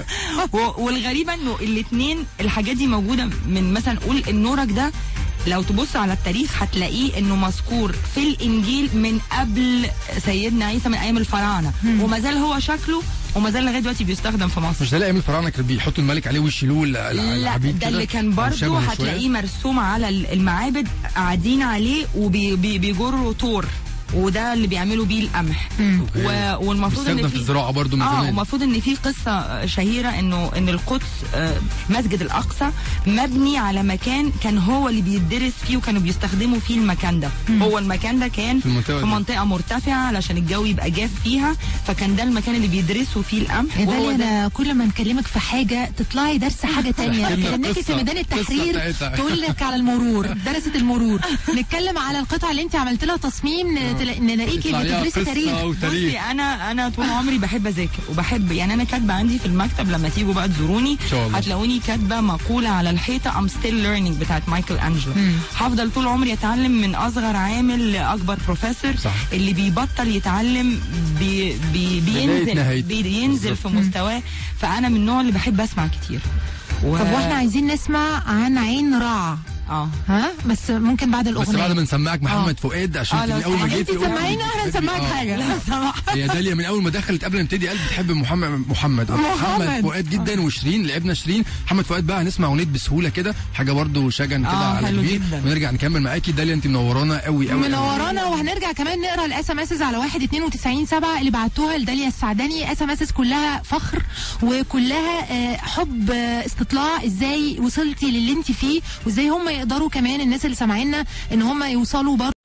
و- والغريبه انه الاثنين الحاجات دي موجوده من مثلا قول النورك ده لو تبص على التاريخ هتلاقيه انه مذكور في الانجيل من قبل سيدنا عيسى من ايام الفراعنه وما زال هو شكله وما زال لغايه دلوقتي بيستخدم في مصر
مش ده ايام الفراعنه كانوا بيحطوا الملك عليه ويشيلوه ال- ال-
لا
العبيد
ده
كده
اللي كان
أو
برضه
شبهه شوية.
هتلاقيه مرسوم على ال- المعابد قاعدين عليه وبيجروا طور وده اللي بيعملوا بيه القمح
أوكي.
و- والمفروض ان
بيستخدم في الزراعه برضه من
اه
زمان
ومفروض ان في قصه شهيره انه ان القدس آه، مسجد الاقصى مبني على مكان كان هو اللي بيدرس فيه وكانوا بيستخدموا فيه المكان ده هو المكان ده كان
في المنطقة
في
دي.
منطقه مرتفعه علشان الجو يبقى جاف فيها فكان ده المكان اللي بيدرسوا فيه القمح
يا
وهو
داليا
ده
انا كل ما نكلمك في حاجه تطلعي درس حاجه تانية
تحكي لنا
كلمناكي في
قصة-
ميدان
قصة
التحرير
بتاعتها.
تقول لك على المرور درست المرور نتكلم على القطعه اللي انت عملت لها تصميم نتلا- نلاقيكي
يطلع عليها
بتدرسي
قصة
تاريخ
وتاريخ
بصي انا انا طول عمري بحب اذاكر وبحب يعني انا كاتبه عندي في المكتب لما تيجوا بقى تزوروني
إن شاء الله.
هتلاقوني كاتبه مقوله على الحيطه ام ستيل ليرنينج بتاعت مايكل انجلو هفضل طول عمري اتعلم من اصغر عامل لاكبر بروفيسور
صح.
اللي بيبطل يتعلم بي بي
بداية
بينزل
نهاية.
بينزل في مستواه فانا من النوع اللي بحب اسمع كتير و...
طب واحنا عايزين نسمع عن عين رع
اه
ها بس ممكن بعد
بس
الاغنيه
بعد ما نسمعك محمد فؤاد عشان
آه، لو
من اول ما
سمحت.
جيت
انت سمعينا احنا نسمعك حاجه
هي داليا من اول ما دخلت قبل ما نبتدي قلب بتحب محمد محمد
محمد.
محمد فؤاد جدا وشيرين لعبنا شيرين محمد فؤاد بقى هنسمع اغنيه بسهوله كده حاجه برضو شجن كده
آه،
على
حلو
كبير
جدا.
ونرجع نكمل معاكي داليا انت منورانا قوي قوي
منورانا وهنرجع كمان نقرا الاس ام اس على 1 92 7 اللي بعتوها لداليا السعداني اس ام اس كلها فخر وكلها آه، حب آه، استطلاع ازاي وصلتي للي انت فيه وازاي هم يقدروا كمان الناس اللي سامعينا ان هم يوصلوا برضه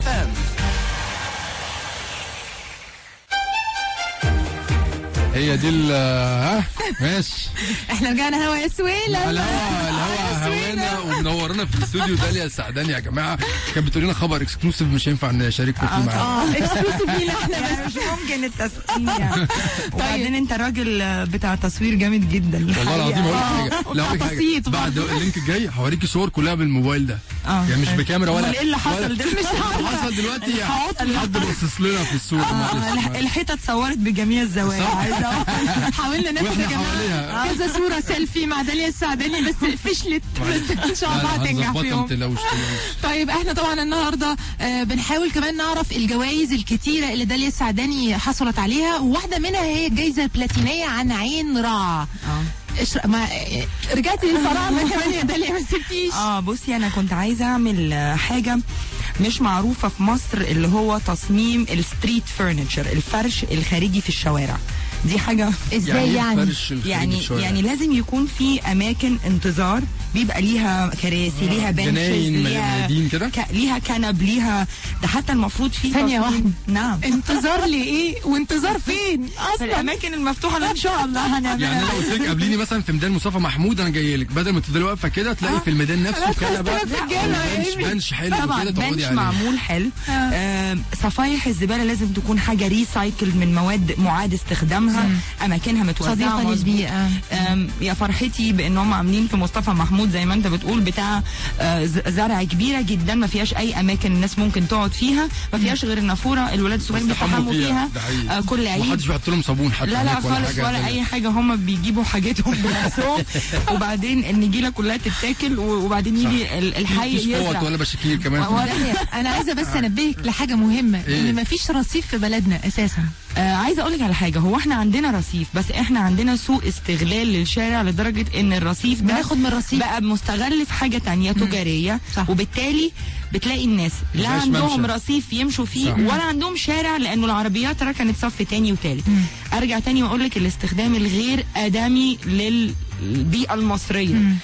هي دي ال- ها ماشي
احنا رجعنا هوا يا سويلة
الهوا الهوا هوانا ومنورانا في الاستوديو داليا السعداني يا جماعه كانت بتقول لنا خبر اكسكلوسيف مش هينفع نشارككم فيه معانا
اه اكسكلوسيف لينا احنا
يعني مش ممكن التصوير وبعدين انت راجل بتاع تصوير جامد جدا
والله العظيم هقول لك حاجه لا هقول لك حاجه
بسيط
بعد اللينك الجاي هوريكي صور كلها بالموبايل ده
اه.
يعني مش بكاميرا ولا
امال ايه اللي حصل
ولا-
ده؟ مش
اللي حصل دلوقتي حد باصص لنا في الصوره
الح-
معلش
الحيطه اتصورت بجميع الزوايا
صح.
عايزه أقول.
حاولنا ناخد
واحنا
يا جماعه
حواليها.
كذا صوره سيلفي مع داليا السعداني بس فشلت بس ان شاء الله
لا، لا،
هتنجح
هنظبطها،
فيهم
ما تقلقوش تقلقوش.
طيب احنا طبعا النهارده آه بنحاول كمان نعرف الجوائز الكتيره اللي داليا السعداني حصلت عليها وواحده منها هي الجائزه البلاتينيه عن عين رع اشرق ما آه، رجعتي للفراعنه كمان يا داليا ما سبتيش
اه بصي انا كنت عايزه اعمل آه، حاجه مش معروفه في مصر اللي هو تصميم الستريت فرنتشر الفرش الخارجي في الشوارع دي حاجه
ازاي
إيه
يعني
فرش الخارجي
يعني
شوية؟
يعني لازم يكون في اماكن انتظار بيبقى ليها كراسي ليها بنشز
جناين،
ليها
ميادين كده؟
ك... ليها كنب ليها ده حتى المفروض في
ثانية
تصميم-
واحدة.
نعم
انتظار لايه وانتظار فين
في
اصلا
الاماكن المفتوحه اللي ان شاء الله هنعملها
يعني انا قلت لك قابليني مثلا في ميدان مصطفى محمود انا جاي لك بدل ما تفضلي واقفه كده تلاقي في الميدان نفسه
أنا
كنبه
اتخيلت في الجامع يا
بنش
إيمي.
بنش حلو
طبعا
كده تقعدي
بنش
عليه
معمول حلو آه صفايح الزباله لازم تكون حاجه ريسايكل من مواد معاد استخدامها اماكنها متوزعه
صديقة
مظبوط.
للبيئة.
آم، يا فرحتي بان هم عاملين في مصطفى محمود زي ما انت بتقول بتاع آه، ز- زرع كبيره جدا ما فيهاش اي اماكن الناس ممكن تقعد فيها ما فيهاش غير النافوره الولاد الصغيرين بيستحموا فيها
ده حقيقي.
آه، كل عيد
محدش بيحط لهم صابون حتى
لا لا
هناك
خالص
حاجة
ولا
زي-
اي حاجه هم بيجيبوا حاجتهم بنفسهم وبعدين النجيله كلها تتاكل و- وبعدين يجي ال- الحي
مفيش فوط
يزرع
ولا بشاكير كمان
و- انا عايزه بس انبهك لحاجه مهمه
إيه؟
ان مفيش رصيف في بلدنا اساسا
آه عايزه اقول لك على حاجه هو احنا عندنا رصيف بس احنا عندنا سوء استغلال للشارع لدرجه ان الرصيف ده
بناخد من الرصيف
بقى مستغل في حاجه تانية تجاريه
صح.
وبالتالي بتلاقي الناس لا
مفيهاش
عندهم
ممشى.
رصيف يمشوا فيه
صح.
ولا عندهم شارع لانه العربيات ركنت صف تاني وتالت ارجع تاني واقول لك الاستخدام الغير ادمي للبيئه المصريه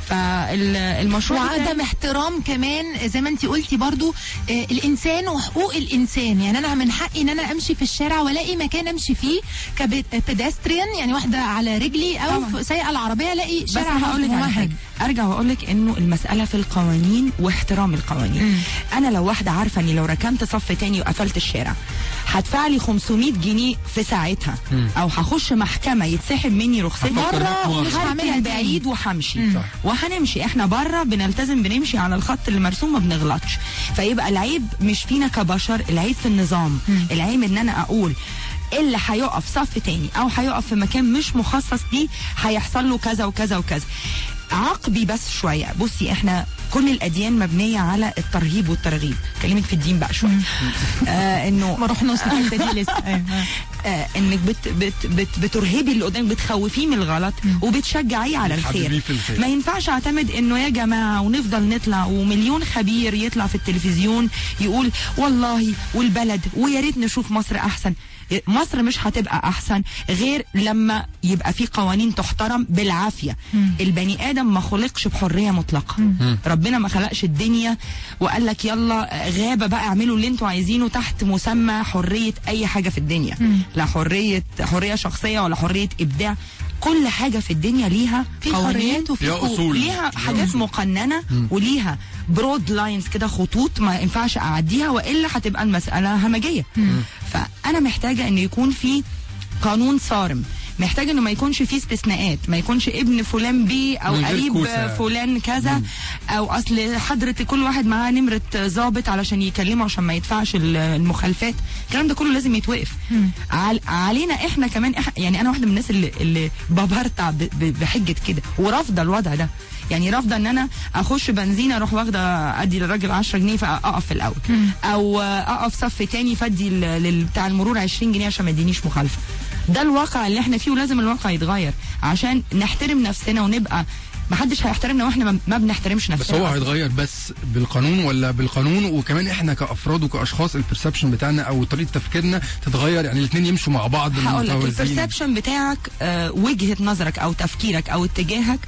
فالمشروع
وعدم احترام كمان زي ما انت قلتي برضو آه الانسان وحقوق الانسان يعني انا من حقي ان انا امشي في الشارع والاقي مكان امشي فيه كبيدستريان يعني واحده على رجلي او
طبعاً.
في سايقه العربيه الاقي
بس
شارع
انا هقول لك على
ممهد.
حاجه ارجع واقول لك انه المساله في القوانين واحترام القوانين
مم.
انا لو واحده عارفه اني لو ركنت صف تاني وقفلت الشارع هدفع لي 500 جنيه في ساعتها او هخش محكمه يتسحب مني رخصتي
هفكر
مرة
مرة.
ومش هعملها
هركن
تاني.
بعيد وهمشي
مم.
صح.
وهنمشي احنا بره بنلتزم بنمشي على الخط اللي مرسوم ما بنغلطش فيبقى العيب مش فينا كبشر العيب في النظام
مم.
العيب ان انا اقول اللي هيقف صف تاني او هيقف في مكان مش مخصص ليه هيحصل له كذا وكذا وكذا عقبي بس شويه بصي احنا كل الاديان مبنيه على الترهيب والترغيب كلمك في الدين بقى شويه آه انه
ما رحناش الحته دي لسه آه.
آه انك بت بت بت بترهبي اللي قدامك بتخوفيه من الغلط وبتشجعيه على
بتحببيه
الخير
في الخير.
ما ينفعش اعتمد انه يا جماعه ونفضل نطلع ومليون خبير يطلع في التلفزيون يقول والله والبلد ويا ريت نشوف مصر احسن مصر مش هتبقى احسن غير لما يبقى في قوانين تحترم بالعافيه
مم.
البني ادم ما خلقش بحريه مطلقه ربنا ما خلقش الدنيا وقال لك يلا غابه بقى اعملوا اللي انتوا عايزينه تحت مسمى حريه اي حاجه في الدنيا
مم.
لا حريه حريه شخصيه ولا حريه ابداع كل حاجه في الدنيا ليها
في
قوانين
حريات وفي
ليها
حقوق
أصول.
ليها
ليها
حاجات
أصول.
مقننه وليها برود لاينز كده خطوط ما ينفعش اعديها والا هتبقى المساله همجيه فانا محتاجه ان يكون في قانون صارم محتاج انه ما يكونش فيه استثناءات ما يكونش ابن فلان بيه او
من غير
قريب
كوسة.
فلان كذا او اصل حضره كل واحد معاه نمره ضابط علشان يكلمه عشان ما يدفعش ال- المخالفات الكلام ده كله لازم يتوقف عل علينا احنا كمان إح يعني انا واحده من الناس اللي اللي ببرطع ب- ب- بحجه كده ورافضه الوضع ده يعني رافضه ان انا اخش بنزينه اروح واخده ادي للراجل 10 جنيه فاقف في الاول او اقف صف تاني فادي ل- لل- بتاع المرور 20 جنيه عشان ما يدينيش مخالفه ده الواقع اللي احنا فيه ولازم الواقع يتغير عشان نحترم نفسنا ونبقى ما حدش هيحترمنا واحنا ما- ما بنحترمش نفسنا
بس هو
أصلاً.
هيتغير بس بالقانون ولا بالقانون وكمان احنا كافراد وكاشخاص البرسبشن بتاعنا او طريقه تفكيرنا تتغير يعني الاثنين يمشوا مع بعض
هقول لك
متوازيين.
البرسبشن بتاعك آه، وجهه نظرك او تفكيرك او اتجاهك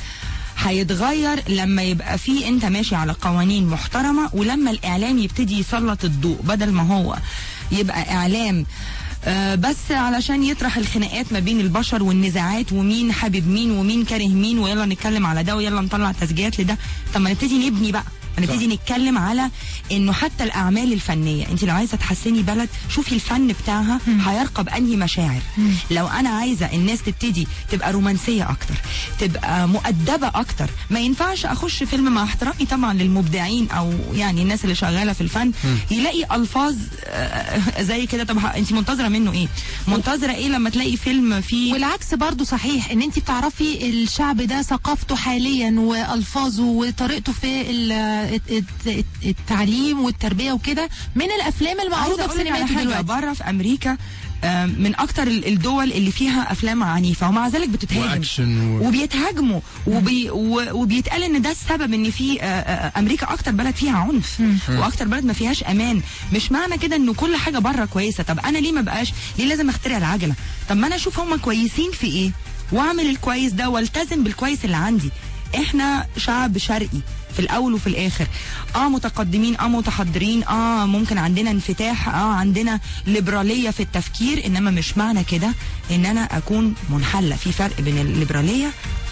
هيتغير لما يبقى في انت ماشي على قوانين محترمه ولما الاعلام يبتدي يسلط الضوء بدل ما هو يبقى اعلام آه، بس علشان يطرح الخناقات ما بين البشر والنزاعات ومين حابب مين ومين كاره مين ويلا نتكلم على ده ويلا نطلع تسجيلات لده طب ما نبتدي نبني بقى هنبتدي نتكلم على انه حتى الاعمال الفنيه انت لو عايزه تحسني بلد شوفي الفن بتاعها هيرقى بانهي مشاعر لو انا عايزه الناس تبتدي تبقى رومانسيه اكتر تبقى مؤدبه اكتر ما ينفعش اخش فيلم مع احترامي طبعا للمبدعين او يعني الناس اللي شغاله في الفن يلاقي الفاظ آه، زي كده طب انت منتظره منه ايه منتظره ايه لما تلاقي فيلم فيه
والعكس برضو صحيح ان انت بتعرفي الشعب ده ثقافته حاليا والفاظه وطريقته في ال- الت- الت- التعليم والتربيه وكده من الافلام المعروضه في سينمات
حاجه
دلوقتي
بره في امريكا آه، من اكتر ال- الدول اللي فيها افلام عنيفه ومع ذلك بتتهاجم
واكشن و...
وبيتهاجموا وبي و- وبيتقال ان ده السبب ان في آه، آه، امريكا اكتر بلد فيها عنف واكتر بلد ما فيهاش امان مش معنى كده انه كل حاجه بره كويسه طب انا ليه ما بقاش ليه لازم اخترع العجله طب ما انا اشوف هم كويسين في ايه واعمل الكويس ده والتزم بالكويس اللي عندي احنا شعب شرقي في الاول وفي الاخر اه متقدمين اه متحضرين اه ممكن عندنا انفتاح اه عندنا ليبراليه في التفكير انما مش معنى كده ان انا اكون منحله في فرق بين الليبراليه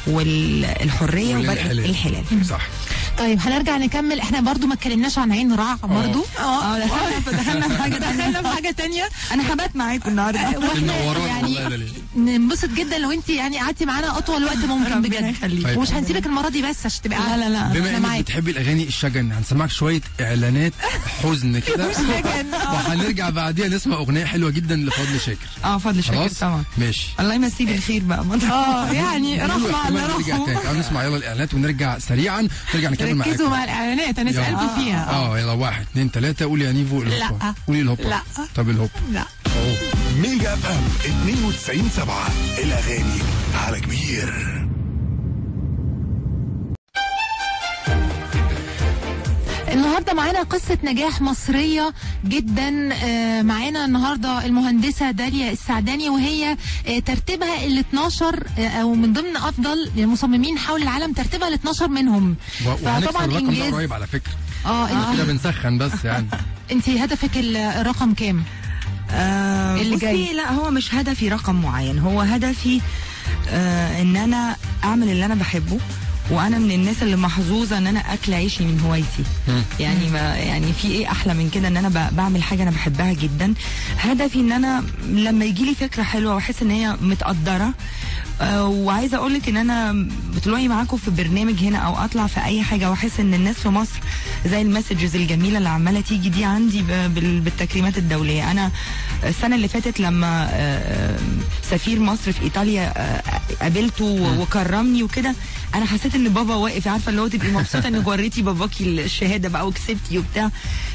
والحريه وبين
والانحلال.
الحلال
صح
طيب هنرجع نكمل احنا برضو ما اتكلمناش عن عين رع برضو
اه دخلنا في دخلنا في حاجه
دخلنا
تانية
في حاجه تانية
انا هبات معاكم النهارده
واحنا
منورانا
يعني
والله ده ليه.
ننبسط جدا لو انت يعني قعدتي معانا اطول وقت ممكن
ربنا
بجد
يخليك.
ومش هنسيبك المره دي بس عشان تبقى
لا، لا، لا.
بما
انا
انك
معاك
بتحبي الاغاني الشجن هنسمعك شويه اعلانات حزن كده
شجن، آه.
وهنرجع بعديها نسمع اغنيه حلوه جدا لفضل شاكر
اه فضل شاكر
خلاص
طبعا
ماشي
الله يمسيه بالخير بقى
اه يعني رحمه على
كمان نرجع
رحمه
تاني تعالوا نسمع يلا الاعلانات ونرجع سريعا نرجع نكمل
ركزوا
معاكم
مع الاعلانات انا
يلا.
سالكم فيها
اه يلا واحد اثنين ثلاثة قولي يا نيفو الهوبا
لا.
قولي الهوبا
لا.
طب الهوبا
لا
ميجا اف ام 92 7 الاغاني على كبير
النهارده النهارده معانا قصه نجاح مصريه جدا آه، معانا النهارده المهندسه داليا السعداني وهي آه، ترتيبها ال 12 آه، او من ضمن افضل المصممين حول العالم ترتيبها ال 12 منهم
و- وهنكسر الرقم ده قريب على فكره
اه
احنا كده
انت
بنسخن بس يعني
انت هدفك ال- الرقم كام؟
آه
اللي
اللي
جاي.
جاي لا هو مش هدفي رقم معين هو هدفي آه ان انا اعمل اللي انا بحبه وانا من الناس اللي محظوظه ان انا اكل عيشي من هوايتي يعني ما يعني في ايه احلى من كده ان انا ب- بعمل حاجه انا بحبها جدا هدفي ان انا لما يجي لي فكره حلوه واحس ان هي متقدره آه، وعايزه اقول لك ان انا بتلاقي معاكم في برنامج هنا او اطلع في اي حاجه واحس ان الناس في مصر زي المسجز الجميله اللي عماله تيجي دي عندي ب- بال- بالتكريمات الدوليه انا السنه اللي فاتت لما آه، آه، سفير مصر في ايطاليا آه، قابلته و- وكرمني وكده انا حسيت ان بابا واقف عارفه اللي هو تبقي مبسوطه انك وريتي باباكي الشهاده بقى وكسبتي وبتاع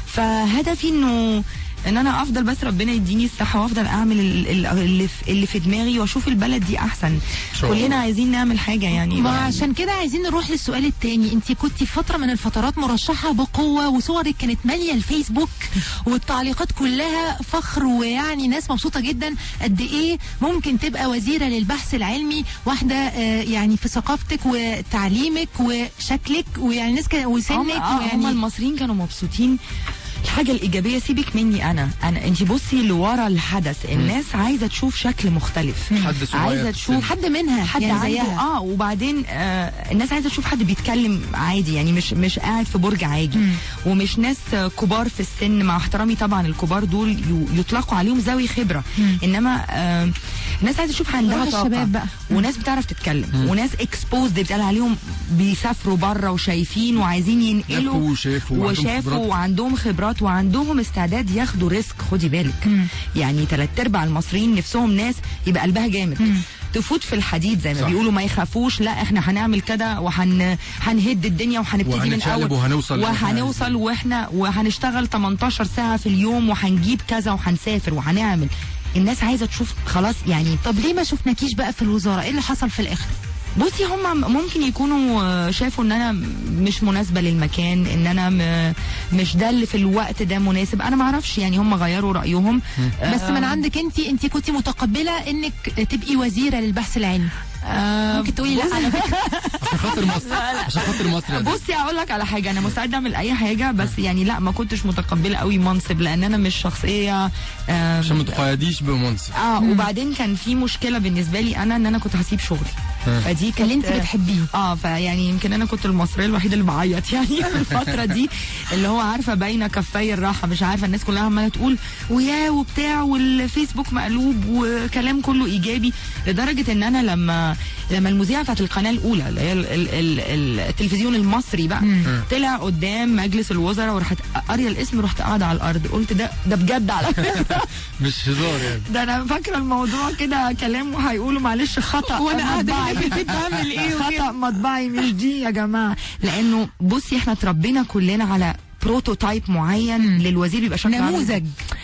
فهدفي انه ان انا افضل بس ربنا يديني الصحه وافضل اعمل ال- ال- اللي في, اللي في دماغي واشوف البلد دي احسن
شاء الله.
كلنا عايزين نعمل حاجه يعني
ما عشان كده عايزين نروح للسؤال التاني انت كنت في فتره من الفترات مرشحه بقوه وصورك كانت ماليه الفيسبوك والتعليقات كلها فخر ويعني ناس مبسوطه جدا قد ايه ممكن تبقى وزيره للبحث العلمي واحده آه، يعني في ثقافتك وتعليمك وشكلك ويعني ناس كان- وسنك
هم, آه هم
ويعني
المصريين كانوا مبسوطين الحاجة الإيجابية سيبك مني أنا أنا أنت بصي لورا الحدث الناس عايزة تشوف شكل مختلف
حد صغير
عايزة
في
تشوف
حد منها
حد
يعني
عنده
زيها
اه وبعدين آه الناس عايزه تشوف حد بيتكلم عادي يعني مش مش قاعد في برج عاجي ومش ناس آه، كبار في السن مع احترامي طبعا الكبار دول ي- يطلقوا عليهم ذوي خبره انما آه الناس عايزه تشوف عندها
روح
طاقه
الشباب بقى.
وناس بتعرف تتكلم وناس اكسبوزد بيتقال عليهم بيسافروا بره وشايفين وعايزين ينقلوا
لفوا وشافوا وعندهم
وشافوا
خبرات.
وعندهم خبرات وعندهم استعداد ياخدوا ريسك خدي بالك يعني ثلاث ارباع المصريين نفسهم ناس يبقى قلبها جامد تفوت في الحديد زي ما
صح.
بيقولوا ما يخافوش لا احنا هنعمل كده وهن هنهد الدنيا وهنبتدي من
وهنتشقلب
اول
وهنوصل اللي احنا
وهنوصل
عايزينه.
واحنا وهنشتغل 18 ساعه في اليوم وهنجيب كذا وهنسافر وهنعمل الناس عايزه تشوف خلاص يعني
طب ليه ما شفناكيش بقى في الوزاره ايه اللي حصل في الاخر
بصي هم ممكن يكونوا آه، شافوا ان انا مش مناسبه للمكان ان انا م- مش ده اللي في الوقت ده مناسب انا ما اعرفش يعني هم غيروا رايهم
بس من عندك انت انت كنت متقبله انك تبقي وزيره للبحث العلمي
آه،
ممكن تقولي لا على فكره
عشان خاطر مصر عشان خاطر مصر يا دكتور.
بصي اقول لك على حاجه انا مستعده اعمل اي حاجه بس يعني لا ما كنتش متقبله قوي منصب لان انا مش شخصيه آه
عشان ما تقيديش بمنصب
اه وبعدين كان في مشكله بالنسبه لي انا ان انا كنت هسيب شغلي فدي كانت
اللي انت بتحبيه
اه فيعني يمكن انا كنت المصريه الوحيده اللي بعيط يعني في الفتره دي اللي هو عارفه باينه كفاي الراحه مش عارفه الناس كلها عماله تقول ويا وبتاع والفيسبوك مقلوب وكلام كله ايجابي لدرجه ان انا لما لما المذيعه بتاعت القناه الاولى اللي هي ال- ال- ال- التلفزيون المصري بقى طلع قدام مجلس الوزراء ورحت قاريه الاسم رحت قاعده على الارض قلت ده ده بجد على فكره
مش هزار يعني
ده انا فاكره الموضوع كده كلام وهيقولوا معلش خطا
وانا قاعده
مطبعي.
هنا في البيت بعمل ايه
خطا مطبعي مش دي يا جماعه لانه بصي احنا اتربينا كلنا على بروتوتايب معين للوزير بيبقى شكله عامل
نموذج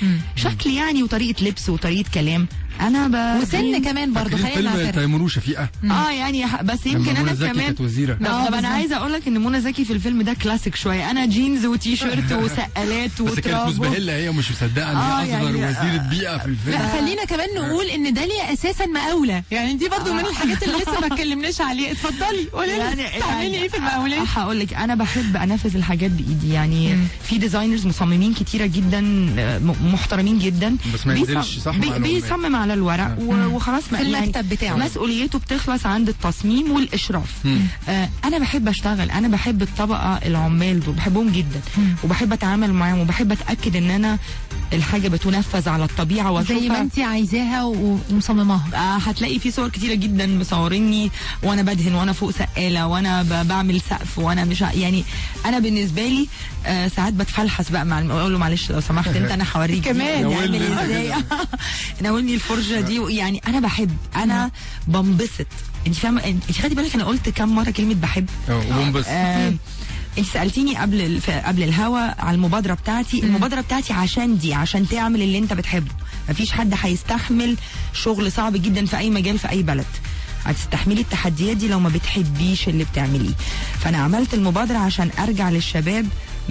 شكل يعني وطريقه لبس وطريقه كلام انا ب...
وسن كمان برضه
فاكرين
خلينا
فيلم
نعترف
تيمور وشفيقه
اه يعني ح- بس يمكن
لما
انا
منى زكي
كمان
كانت وزيره
آه،
طب انا
بالظبط.
عايزه اقول لك ان منى زكي في الفيلم ده كلاسيك شويه انا جينز وتي شيرت وسقالات
بس كانت
وتراب
مسبهله هي ومش مصدقه ان
آه،
هي اصغر
يعني-
وزيره بيئه في الفيلم
لا خلينا كمان نقول ان داليا اساسا مقاوله يعني دي برضو من الحاجات اللي لسه ما اتكلمناش عليها اتفضلي قولي لنا بتعملي ايه في المقاولات
هقول لك انا بحب انفذ الحاجات بايدي يعني في ديزاينرز مصممين كتيره جدا آه، م- محترمين جدا
بس ما
بيصم-
ينزلش صح
بي-
مع العمال.
بيصمم على الورق و- وخلاص
في المكتب بتاعه.
مسؤوليته بتخلص عند التصميم والاشراف آه انا بحب اشتغل انا بحب الطبقه العمال دول بحبهم جدا وبحب اتعامل معاهم وبحب اتاكد ان انا الحاجه بتنفذ على الطبيعه
زي ما
واشوفها
انت عايزاها و- ومصمماها
آه، هتلاقي في صور كتيره جدا مصوريني وانا بدهن وانا فوق سقاله وانا ب- بعمل سقف وانا مش ع- يعني انا بالنسبه لي آه ساعات بتفلحس بقى مع الم- اقول له معلش لو سمحت انت انا هوريك
كمان.
نعمل
ناولني انت
ازاي ناولني الفرشه دي يعني انا بحب انا بنبسط انت فاهمه انت خدي بالك انا قلت كام مره كلمه بحب
اه وبومبس
آه انت سالتيني قبل الف... قبل الهوا على المبادره بتاعتي المبادره بتاعتي عشان دي عشان تعمل اللي انت بتحبه مفيش حد هيستحمل شغل صعب جدا في اي مجال في اي بلد هتستحملي التحديات دي لو ما بتحبيش اللي بتعمليه فانا عملت المبادره عشان ارجع للشباب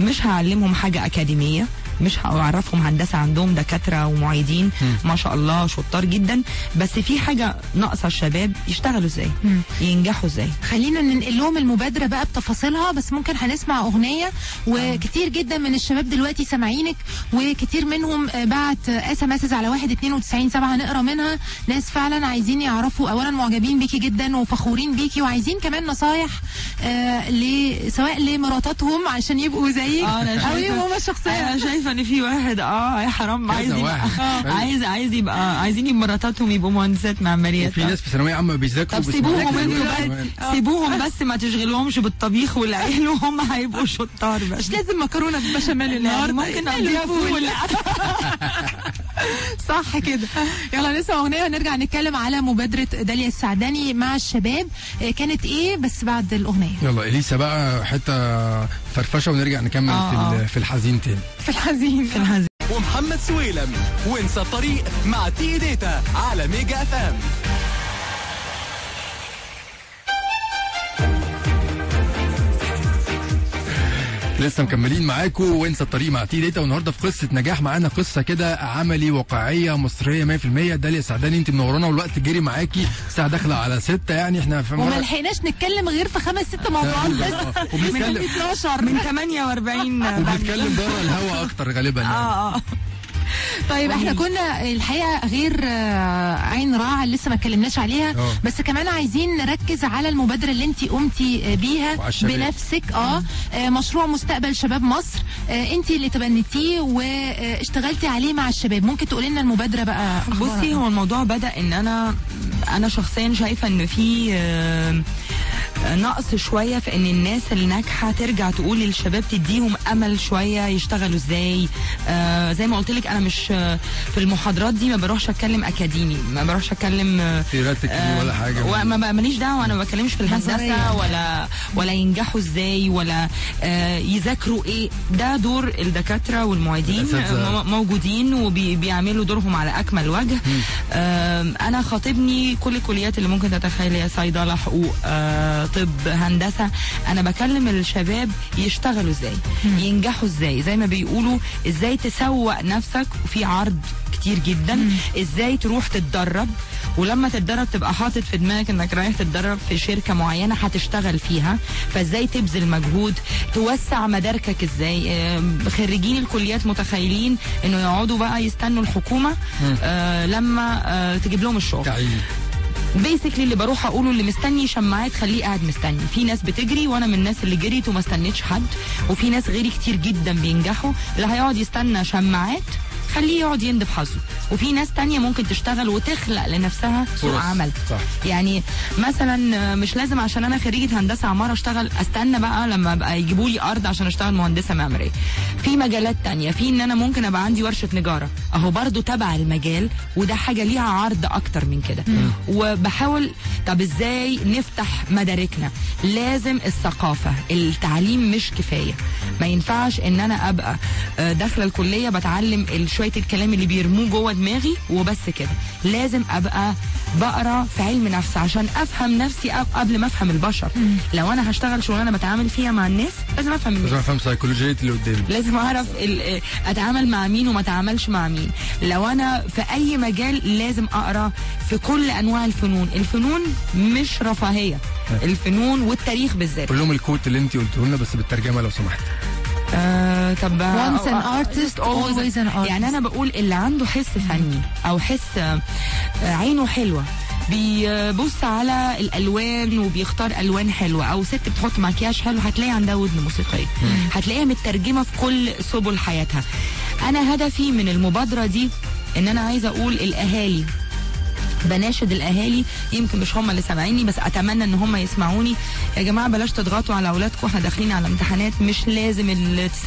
مش هعلمهم حاجه اكاديميه مش هعرفهم هندسه عندهم دكاتره ومعيدين ما شاء الله شطار جدا بس في حاجه ناقصه الشباب يشتغلوا ازاي
مم.
ينجحوا ازاي
خلينا ننقل لهم المبادره بقى بتفاصيلها بس ممكن هنسمع اغنيه وكتير جدا من الشباب دلوقتي سامعينك وكتير منهم آه، بعت اس ام اس على 1 92 7 هنقرا منها ناس فعلا عايزين يعرفوا اولا معجبين بيكي جدا وفخورين بيكي وعايزين كمان نصايح آه ل سواء لمراتاتهم عشان يبقوا زيك
آه، أنا
او
شايفة-
يبقوا هما
انا
الشخصيه
شايفه ان في واحد اه يا حرام
كذا
عايز يبقى
واحد.
آه، عايز عايز يبقى عايزين يبقى مراتاتهم يبقوا مهندسات معماريه
وفي ناس في ثانويه عامه بيذاكروا
طب
بس
سيبوهم
بيذاكروا
انتوا
دلوقتي
بقى
كمان.
سيبوهم بس ما تشغلوهمش بالطبيخ والعيل وهم هيبقوا شطار بس
مش لازم مكرونه بالبشاميل
يعني
النهارده
ممكن
اقليها
اقضيها فول
صح كده يلا نسمع اغنيه ونرجع نتكلم على مبادره داليا السعداني مع الشباب آه، كانت ايه بس بعد الاغنيه
يلا اليسا بقى حته فرفشه ونرجع نكمل
آه،
في ال-
آه.
في الحزين تاني
في الحزين
في الهزيمه
ومحمد سويلم وانسى الطريق مع تي داتا على ميجا اف ام
لسه مكملين معاكم وانسى الطريق مع تي داتا والنهارده في قصه نجاح معانا قصه كده عملي واقعيه مصريه 100% داليا سعداني انت منورانا والوقت جري معاكي الساعه داخله على 6 يعني احنا في
وما لحقناش نتكلم غير في خمس ست موضوعات بس
وبنتكلم
12
من 48
وبنتكلم بره الهوا اكتر غالبا يعني.
اه اه
طيب احنا كنا الحقيقه غير آه، عين راع لسه ما اتكلمناش عليها
اه.
بس كمان عايزين نركز على المبادره اللي انت قمتي آه، بيها
وعلى الشباب.
بنفسك اه آه، مشروع مستقبل شباب مصر آه، انت اللي تبنتيه واشتغلتي عليه مع الشباب ممكن تقولي لنا المبادره بقى أخبارها
بصي
إيه؟
هو الموضوع بدا ان انا انا شخصيا شايفه ان في آه، نقص شويه في ان الناس اللي ناجحه ترجع تقول للشباب تديهم امل شويه يشتغلوا ازاي آه زي ما قلت لك انا مش آه، في المحاضرات دي ما بروحش اتكلم اكاديمي ما بروحش اتكلم آه،
ثيوريتيكلي
آه،
ولا حاجه
وما ما- ماليش دعوه انا ما بتكلمش في
نظرية.
الهندسه ولا ولا ينجحوا ازاي ولا آه يذاكروا ايه ده دور الدكاتره والمعيدين
الأساتذة.
آه، م- موجودين وبيعملوا دورهم على اكمل وجه آم، انا خاطبني كل الكليات اللي ممكن تتخيليها صيدله حقوق آه، طب هندسه انا بكلم الشباب يشتغلوا ازاي ينجحوا ازاي زي ما بيقولوا ازاي تسوق نفسك وفي عرض كتير جدا ازاي تروح تتدرب ولما تتدرب تبقى حاطط في دماغك انك رايح تتدرب في شركه معينه هتشتغل فيها فازاي تبذل مجهود توسع مداركك ازاي آم، خريجين الكليات متخيلين انه يقعدوا بقى يستنوا الحكومه آه لما آه تجيب لهم الشغل
تعيين
بيسكلي اللي بروح اقوله اللي مستني شماعات خليه قاعد مستني في ناس بتجري وانا من الناس اللي جريت وما استنيتش حد وفي ناس غيري كتير جدا بينجحوا اللي هيقعد يستنى شماعات خليه يقعد يندب حظه وفي ناس تانية ممكن تشتغل وتخلق لنفسها سوق
فرص.
عمل
صح.
يعني مثلا آه، مش لازم عشان انا خريجه هندسه عماره اشتغل استنى بقى لما ابقى يجيبوا لي ارض عشان اشتغل مهندسه معماريه في مجالات تانية في ان انا ممكن ابقى عندي ورشه نجاره اهو برضو تبع المجال وده حاجه ليها عرض اكتر من كده وبحاول طب ازاي نفتح مداركنا لازم الثقافه التعليم مش كفايه ما ينفعش ان انا ابقى آه، داخله الكليه بتعلم ال- شويه الكلام اللي بيرموه جوه دماغي وبس كده لازم ابقى بقرا في علم نفس عشان افهم نفسي أب- قبل ما افهم البشر لو انا هشتغل شغلانه بتعامل فيها مع الناس لازم افهم الناس
لازم افهم سيكولوجيه اللي قدامي
لازم اعرف ال- اتعامل مع مين وما اتعاملش مع مين لو انا في اي مجال لازم اقرا في كل انواع الفنون الفنون مش رفاهيه الفنون والتاريخ بالذات
قول لهم الكوت اللي انت قلته لنا بس بالترجمه لو سمحت
آه طب
Once an
آه،
artist,
always-
always an artist.
يعني انا بقول اللي عنده حس فني او حس آه، عينه حلوه بيبص على الالوان وبيختار الوان حلوه او ست بتحط مكياج حلو هتلاقي عندها ودن موسيقيه هتلاقيها مترجمه في كل سبل حياتها انا هدفي من المبادره دي ان انا عايزه اقول الاهالي بناشد الاهالي يمكن مش هم اللي سامعيني بس اتمنى ان هم يسمعوني يا جماعه بلاش تضغطوا على اولادكم احنا داخلين على امتحانات مش لازم ال 90%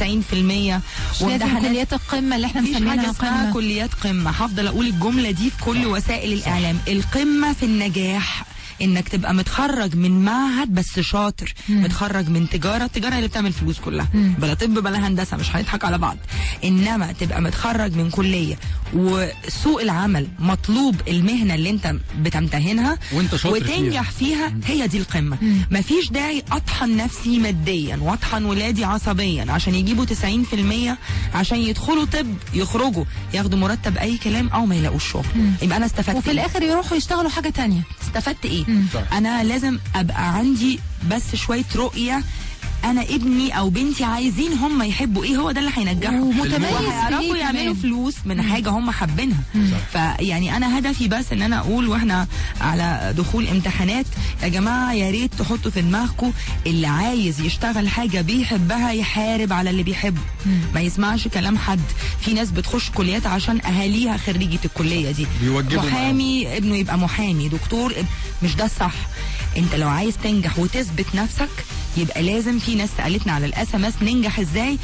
مش لازم
وامتحانات
كليات القمه اللي احنا
مفيش حاجه
مسمينها
اسمها
قمه
كليات قمه هفضل اقول الجمله دي في كل وسائل الاعلام القمه في النجاح انك تبقى متخرج من معهد بس شاطر متخرج من تجاره التجاره اللي بتعمل فلوس كلها بلا طب بلا هندسه مش هنضحك على بعض انما تبقى متخرج من كليه وسوق العمل مطلوب المهنه اللي انت بتمتهنها
وانت شاطر
وتنجح فيها هي دي القمه مفيش داعي اطحن نفسي ماديا واطحن ولادي عصبيا عشان يجيبوا 90% عشان يدخلوا طب يخرجوا ياخدوا مرتب اي كلام او ما يلاقوش شغل يبقى انا استفدت
وفي
إيه؟
الاخر يروحوا يشتغلوا حاجه تانية
استفدت ايه
صح.
انا لازم ابقى عندي بس شويه رؤيه انا ابني او بنتي عايزين هم يحبوا ايه هو ده اللي هينجحهم
ومتميز في
وهيعرفوا
إيه
يعملوا
كمان.
فلوس من حاجه هم حابينها فيعني انا هدفي بس ان انا اقول واحنا على دخول امتحانات يا جماعه يا ريت تحطوا في دماغكم اللي عايز يشتغل حاجه بيحبها يحارب على اللي بيحبه ما يسمعش كلام حد في ناس بتخش كليات عشان اهاليها خريجه الكليه دي
بيوجبوا
محامي ابنه يبقى محامي دكتور اب- مش ده الصح انت لو عايز تنجح وتثبت نفسك يبقى لازم في ناس سالتنا على الاس ام اس ننجح ازاي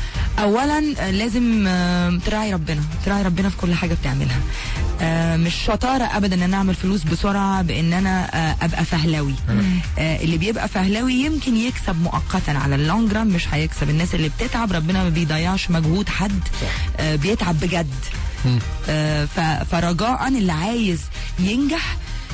اولا آه، لازم آه، تراعي ربنا تراعي ربنا في كل حاجه بتعملها آه، مش شطاره ابدا ان انا اعمل فلوس بسرعه بان انا آه، ابقى فهلوي آه، اللي بيبقى فهلوي يمكن يكسب مؤقتا على اللونج ران مش هيكسب الناس اللي بتتعب ربنا ما بيضيعش مجهود حد آه، بيتعب بجد آه، ف- فرجاء اللي عايز ينجح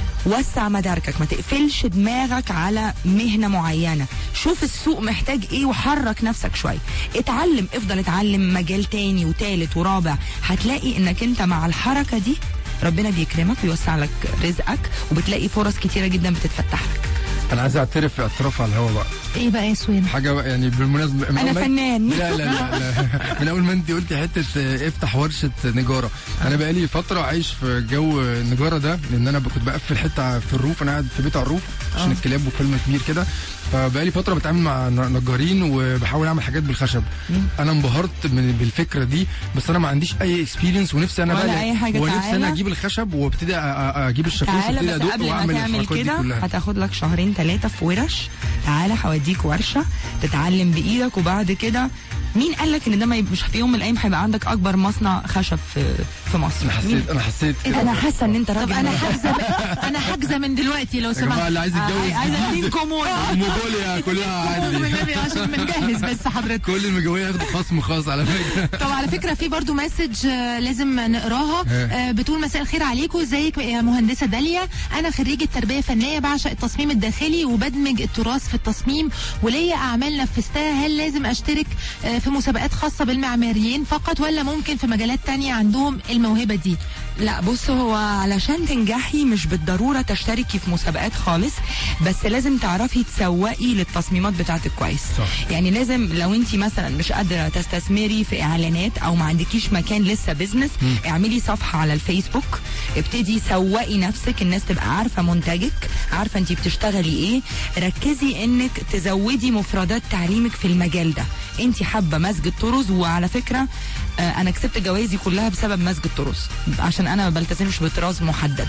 وسع مداركك ما تقفلش دماغك على مهنة معينة شوف السوق محتاج ايه وحرك نفسك شوية اتعلم افضل اتعلم مجال تاني وتالت ورابع هتلاقي انك انت مع الحركة دي ربنا بيكرمك ويوسع لك رزقك وبتلاقي فرص كتيرة جدا بتتفتح لك
انا عايز اعترف اعتراف على الهوا بقى
ايه بقى يا سوين
حاجه بقى يعني بالمناسبه من
انا
أول ما-
فنان
لا لا لا, لا. من اول ما انت قلتي حته آه، افتح ورشه نجاره انا بقالي فتره عايش في جو النجاره ده لان انا كنت بقفل حته في الروف انا قاعد في بيت على الروف عشان الكلاب وفيلم كبير كده فبقالي فتره بتعامل مع ن- نجارين وبحاول اعمل حاجات بالخشب انا انبهرت من بالفكره دي بس انا ما عنديش اي اكسبيرينس ونفسي انا
ولا
بقى
أي حاجة،
ونفسي
تعالى.
انا اجيب الخشب وابتدي أ- أ- اجيب الشاكوش
تعالى
وابتدي
بس
ادق
قبل ما
واعمل
تعمل
الحركات دي
كده
كلها
هتاخد لك شهرين ثلاثة في ورش تعالى هوديك ورشة تتعلم بإيدك وبعد كده مين قال لك ان ده ما يب- مش في يوم من الايام هيبقى عندك اكبر مصنع خشب في في مصر
انا
مين؟
حسيت انا حسيت كده.
انا حاسه ان انت
طب
راجل
انا
ناجح.
حاجزه انا حاجزه من دلوقتي لو
يا جماعه
سمحت
اللي عايز يتجوز
عايزه اتنين كومون
مونغوليا كلها عندي
والنبي عشان بنجهز بس حضرتك
كل المجاويه ياخدوا خصم خاص على فكره
طب على فكره في برضو مسج آه، لازم نقراها آه، بتقول مساء الخير عليكم ازيك يا مهندسه داليا انا خريجه تربيه فنيه بعشق التصميم الداخلي وبدمج التراث في التصميم وليا اعمال نفذتها هل لازم اشترك آه، في مسابقات خاصه بالمعماريين فقط ولا ممكن في مجالات تانية عندهم الموهبه دي
لا بص هو علشان تنجحي مش بالضروره تشتركي في مسابقات خالص بس لازم تعرفي تسوقي للتصميمات بتاعتك كويس
صح.
يعني لازم لو انت مثلا مش قادره تستثمري في اعلانات او ما عندكيش مكان لسه بيزنس اعملي صفحه على الفيسبوك ابتدي سوقي نفسك الناس تبقى عارفه منتجك عارفه انت بتشتغلي ايه ركزي انك تزودي مفردات تعليمك في المجال ده انت حابه مسج الطرز وعلى فكره آه، انا كسبت جوائزي كلها بسبب مسج الطرز عشان انا ما بلتزمش بطراز محدد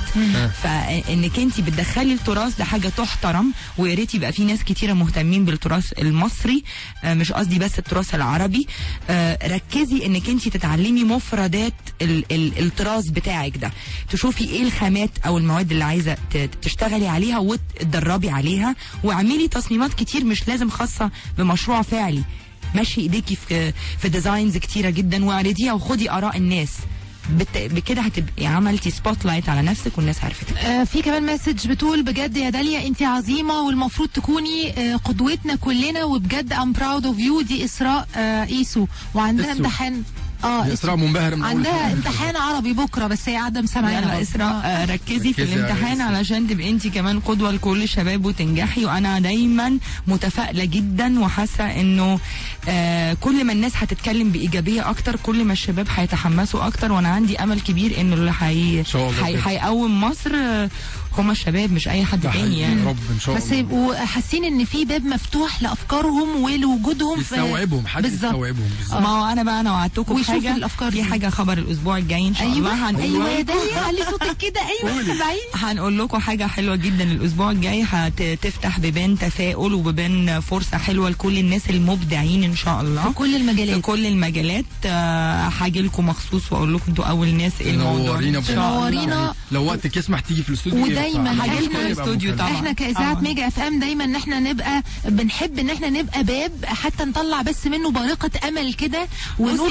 فانك انت بتدخلي التراث ده حاجه تحترم ويا ريت يبقى في ناس كتيره مهتمين بالتراث المصري آه، مش قصدي بس التراث العربي آه، ركزي انك انت تتعلمي مفردات ال- ال- التراث بتاعك ده تشوفي ايه الخامات او المواد اللي عايزه ت- تشتغلي عليها وتدربي عليها واعملي تصميمات كتير مش لازم خاصه بمشروع فعلي مشي ايديكي في في ديزاينز كتيره جدا واعرضيها وخدي اراء الناس بت- بكده هتبقي عملتي سبوت لايت على نفسك والناس عرفتك
آه، في كمان مسج بتقول بجد يا داليا انت عظيمه والمفروض تكوني آه، قدوتنا كلنا وبجد ام براود اوف يو دي اسراء آه، ايسو وعندها
إسو.
امتحان اه
دي اسراء منبهر من أول
عندها
حاجة.
امتحان عربي بكره بس هي قاعده مسامعانا
يلا
برضه.
اسراء
آه.
آه، ركزي في
ركزي يا
الامتحان
إسراء.
علشان تبقي انت كمان قدوه لكل الشباب وتنجحي وانا دايما متفائله جدا وحاسه انه آه كل ما الناس هتتكلم بايجابيه اكتر كل ما الشباب هيتحمسوا اكتر وانا عندي امل كبير انه اللي هي
شاء الله
هي-
كده.
هيقوم مصر آه، هم الشباب مش اي حد
ده
تاني
حقيقي
يعني
يا رب ان شاء
بس
الله
يبقوا حاسين ان في باب مفتوح لافكارهم ولوجودهم في
يستوعبهم حد
بالظبط.
يستوعبهم بالظبط
ما هو انا بقى انا وعدتكم
ويشوفوا
بحاجه
الأفكار
في
دي.
حاجه خبر الاسبوع الجاي ان شاء الله
ايوه
هنقول
ايوه يا
لكم.
داليا علي صوتك كده ايوه سامعين
هنقول لكم حاجة حلوة جدا الأسبوع الجاي هتفتح بيبان تفاؤل وبيبان فرصة حلوة لكل الناس المبدعين إن شاء الله
في كل
في
المجالات
كل المجالات آه، هاجي لكم مخصوص وأقول لكم أنتوا أول ناس إيه الموضوع
تنورينا
إن شاء الله.
تنورينا.
لو وقتك يسمح تيجي في الاستوديو
ودايماً
ينفع.
هاجي لكم
يبقى
الاستوديو
مكالمة.
طبعاً.
احنا كاذاعه
طبعاً.
ميجا اف ام دايما ان احنا نبقى بنحب ان احنا نبقى باب حتى نطلع بس منه بارقه امل كده ونور
بصي انتوا
منور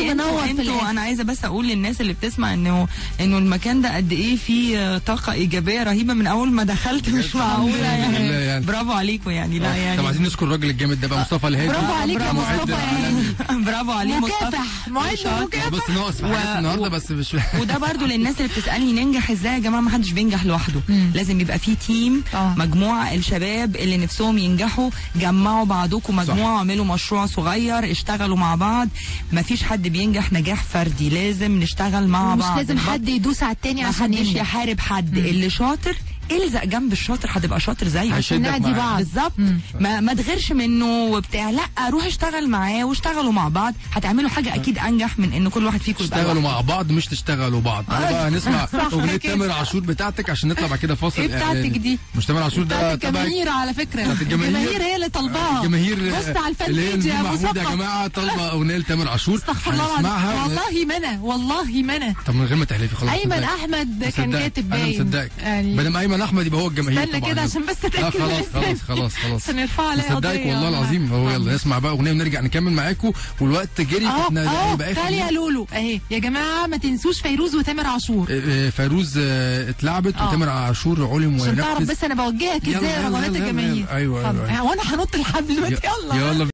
في
انتوا
الآخر.
انا عايزه بس اقول للناس اللي بتسمع انه انه المكان ده قد ايه فيه آه، طاقه ايجابيه رهيبه من اول ما دخلت مش معقوله
لله
يعني
يعني.
برافو عليكم يعني لا يعني
طب عايزين نذكر الراجل الجامد ده بقى مصطفى الهادي
برافو عليك يا
معد
مصطفى
العالمي.
برافو عليك مصطفى
مكافح معد
شاطر.
مكافح
بس ناقص في حاجات
و-
النهارده بس مش
وده برضو للناس اللي بتسالني ننجح ازاي يا جماعه ما حدش بينجح لوحده لازم يبقى في تيم
آه.
مجموعه الشباب اللي نفسهم ينجحوا جمعوا بعضكم مجموعه واعملوا مشروع صغير اشتغلوا مع بعض ما فيش حد بينجح نجاح فردي لازم نشتغل مع
مش
بعض
لازم حد يدوس على التاني
ما
عشان
حدش
ينجح
يحارب حد اللي شاطر الزق جنب الشاطر هتبقى شاطر زيه
هيشدك
نعدي
معاه.
بعض.
بالظبط ما, ما تغيرش منه وبتاع لا روح اشتغل معاه واشتغلوا مع بعض هتعملوا حاجه اكيد انجح من ان كل واحد فيكم يبقى
تشتغلوا
لوحده.
مع بعض مش تشتغلوا بعض تعالوا بقى نسمع
صح
اغنيه
كده.
تامر عاشور بتاعتك عشان نطلع بعد كده فاصل
ايه بتاعتك
إعلاني.
دي؟
مش تامر عاشور ده
بتاعت
تبع
الجماهير على فكره
بتاعت الجماهير.
الجماهير هي اللي طالباها
الجماهير
بص على الفان
اللي هي
بيج
نجيب
يا ابو
محمود يا
صفا
جماعه طالبه اغنيه لتامر عاشور
استغفر الله العظيم.
هنسمعها
والله ما انا والله ما انا
طب من غير ما تحلفي خلاص
ايمن
مصدقك.
احمد كان
مصدقك.
كاتب
انا
باين
مصدقك
يعني
ما دام ايمن احمد يبقى هو الجماهير
استنى
طبعا
كده عشان بس
لا
اتاكد
خلاص
من
خلاص
الاسم.
خلاص خلاص
عشان يرفعوا عليا
مصدقك
قضية.
والله العظيم هو يلا نسمع بقى اغنيه ونرجع نكمل معاكم والوقت جري
اه
احنا
اه
يبقى آخر
تعالي يا لولو اهي يا جماعه ما تنسوش فيروز وتامر عاشور
آه، آه، فيروز آه، اتلعبت
آه.
وتامر عاشور علم
عشان تعرف
ونفذ
بس انا بوجهك
يلا،
ازاي
يلا،
رغبات
يلا، يلا،
الجماهير
يلا. أيوة، أيوة،
اتفضل.
أيوة.
وانا هنط الحبل دلوقتي يلا
يلا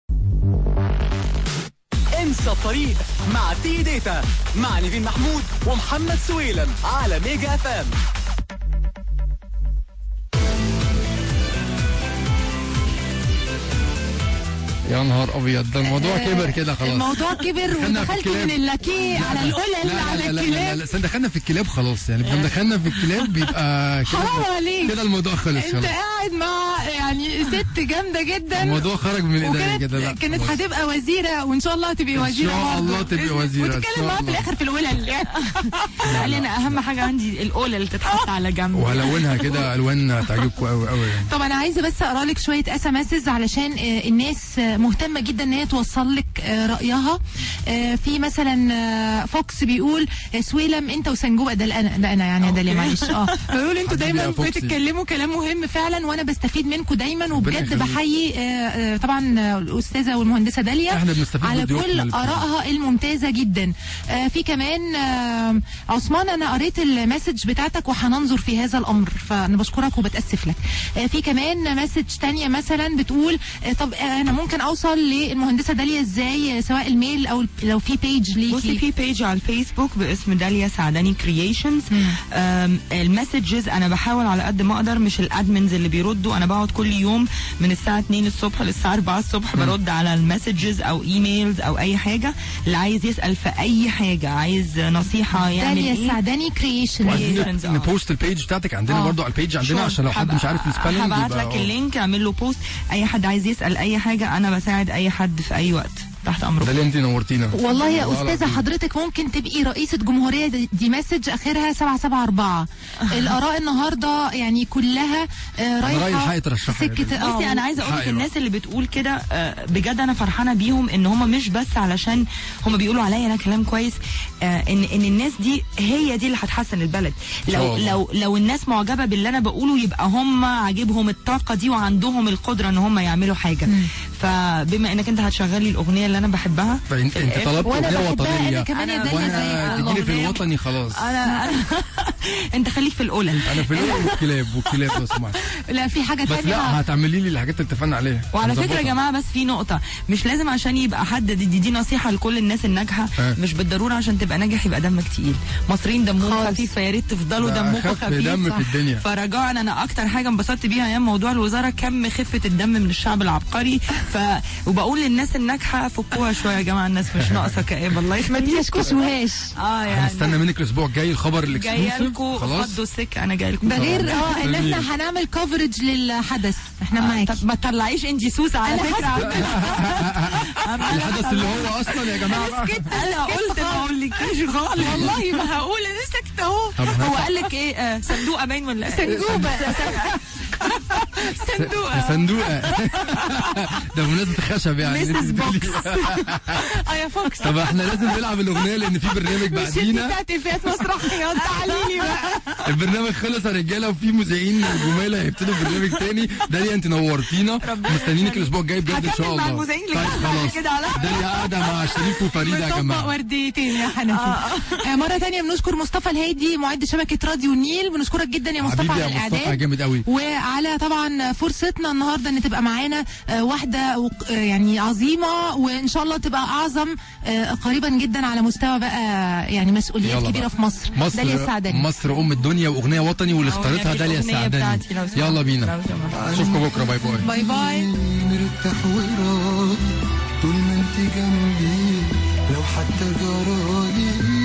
انسى الطريق مع تي داتا مع نيفين محمود ومحمد سويلم على ميجا اف ام
يا نهار ابيض ده الموضوع كبر كده خلاص
الموضوع كبر
دخلنا في
ودخلت
الكلاب.
من اللاكيه على
لا،
القلل
لا،
على
لا، لا، لا، لا،
الكلاب
لا، استنى دخلنا في الكلاب خلاص يعني احنا دخلنا في الكلاب بيبقى كده
حرام عليك.
كده الموضوع خلص
انت
خلاص
قاعد مع يعني ست جامده جدا
الموضوع خرج من ايديا كده لا
وكانت كانت
خلاص.
هتبقى وزيره وان شاء الله هتبقي
إن
وزيره
شاء
برضه.
الله تبقي وزيرة، إن
وتتكلم
شاء
معاها في
الله.
الاخر في الولل يعني
قال لي انا اهم حاجه عندي الاولى اللي تتحط على جنب
وهلونها كده الوان هتعجبكم قوي قوي يعني
طب انا عايزه بس اقرا لك شويه اس ام علشان آه، الناس آه، مهتمه جدا ان هي توصل لك آه، رايها آه، في مثلا آه، فوكس بيقول آه، سويلم انت وسنجوبه ده انا ده انا يعني يا داليا معلش اه بيقول انتوا
حبيبي
دايما
يا فوكسي.
بتتكلموا كلام مهم فعلا وانا بستفيد منكم دايما وبجد
يخليك.
بحيي آه، آه، طبعا آه، الاستاذه والمهندسه داليا
احنا بنستفيد
على
من ضيوفنا
كل
اللي
ارائها الممتازه جدا آه، في كمان آه، عثمان انا قريت المسج بتاعتك وهننظر في هذا الامر فانا بشكرك وبتاسف لك آه، في كمان مسج تانية مثلا بتقول آه، طب آه، انا ممكن اوصل للمهندسه داليا ازاي آه، سواء الميل او لو في بيج
بصي
ليكي
في بيج على الفيسبوك باسم داليا سعداني كرييشنز المسجز انا بحاول على قد ما اقدر مش الادمنز اللي بيردوا انا بقعد كل يوم من الساعه 2 الصبح للساعه 4 الصبح برد على المسجز او ايميلز او اي حاجه اللي عايز يسال في اي حاجه عايز نصيحه يعمل
داليا
ايه
السعداني كرييشن
وعايزين
Creations، آه.
نبوست البيج بتاعتك عندنا
آه.
برضو على البيج عندنا
شور.
عشان لو حد
هبقى-
مش عارف السبيلنج
هبعت
يبقى
لك اللينك اعمل له بوست اي حد عايز يسال اي حاجه انا بساعد اي حد في اي وقت تحت امركم
ده اللي انت نورتينا
والله يا
والله
استاذه
العظيم.
حضرتك ممكن تبقي رئيسه جمهوريه دي, دي مسج اخرها 774 الاراء النهارده يعني كلها آه،
رأيي
رايحه
الحق يترشحها يا
سكه آه،
بصي انا عايزه اقول لك
حقي
الناس اللي بتقول كده آه، بجد انا فرحانه بيهم ان هم مش بس علشان هم بيقولوا عليا انا كلام كويس آه، ان ان الناس دي هي دي اللي هتحسن البلد
شاء
لو
الله.
لو لو الناس معجبه باللي انا بقوله يبقى هم عاجبهم الطاقه دي وعندهم القدره ان هم يعملوا حاجه فبما انك انت هتشغلي الاغنيه اللي انا بحبها
فانت انت طلبت
وانا
اغنيه
بحبها انا
وطنيه
كمان يا
أنا-
داليا
وانا
زيك
تجيلي في
والله.
الوطني خلاص
انا انا انت خليك في القلل
انا في الأول والكلاب والكلاب لو سمحت
لا في حاجه
بس
تانية
لا هتعملي لي الحاجات اللي اتفقنا عليها
وعلى فكره
هنظبطها.
يا جماعه بس في نقطه مش لازم عشان يبقى حد دي, دي, دي نصيحه لكل الناس الناجحه
آه.
مش بالضروره عشان تبقى ناجح يبقى دمك تقيل مصريين دمهم
خالص.
خفيف فيا ريت تفضلوا
ده
دمكم
أخف
خفيف
دم
صح.
في الدنيا.
فرجاء انا اكتر حاجه انبسطت بيها ايام موضوع الوزاره كم خفه الدم من الشعب العبقري ف وبقول للناس الناجحه فكوها شويه يا جماعه الناس مش ناقصه كئاب الله
ما
يخليك
تشكشوهاش
اه يعني
هنستنى منك الاسبوع الجاي الخبر
جايه
الاكسكلوسيف
لكم
خلاص
فضوا السكه انا جايه لكم
ده غير اه ان احنا هنعمل كفرج للحدث احنا معاكي
طب ما تطلعيش انت سوسه على
أنا
فكره
الحدث اللي هو اصلا يا جماعه بقى
انا قلت ما اقولكيش خالص
والله ما هقول انا ساكته اهو
طب
هو قال لك ايه آه صندوق باين ولا إيه؟
سنجوبه صندوقة
صندوقه ده بمناسبه الخشب يعني
ميسس
اللي بتقولي.
بوكس اه يا فوكس
طب احنا لازم نلعب الاغنيه لان في برنامج
مش دي
بعدينا
بتاعت افيات مسرحيات تعالي لي بقى
البرنامج خلص يا رجاله وفي مذيعين جمال هيبتدوا برنامج تاني داليا انت نورتينا مستنيينك الاسبوع الجاي بجد ان شاء
هكمل
الله
مع المذيعين
طيب
لجد
خلاص
كده على-
داليا قاعده مع شريف وفريده يا
بنطبق
جماعه
ورديتين يا حنفي آه، مرة تانية بنشكر مصطفى الهادي معد شبكة راديو النيل بنشكرك جدا يا مصطفى
حبيبي
على
يا مصطفى
الإعداد
جامد قوي
وعلى طبعا فرصتنا النهارده ان تبقى معانا آه، واحده وق- آه، يعني عظيمه وان شاء الله تبقى اعظم آه، قريبا جدا على مستوى بقى يعني مسؤوليات
يلا
كبيره
بقى.
في مصر
مصر
داليا السعداني
مصر ام الدنيا واغنيه وطني واللي اختارتها داليا
الأغنية
السعداني
بتاعتي لو سمحت.
يلا بينا
لو سمحت.
اشوفكم بكره باي باي
باي باي
مرتاح وراضي طول ما انت جنبي لو حتى جرالي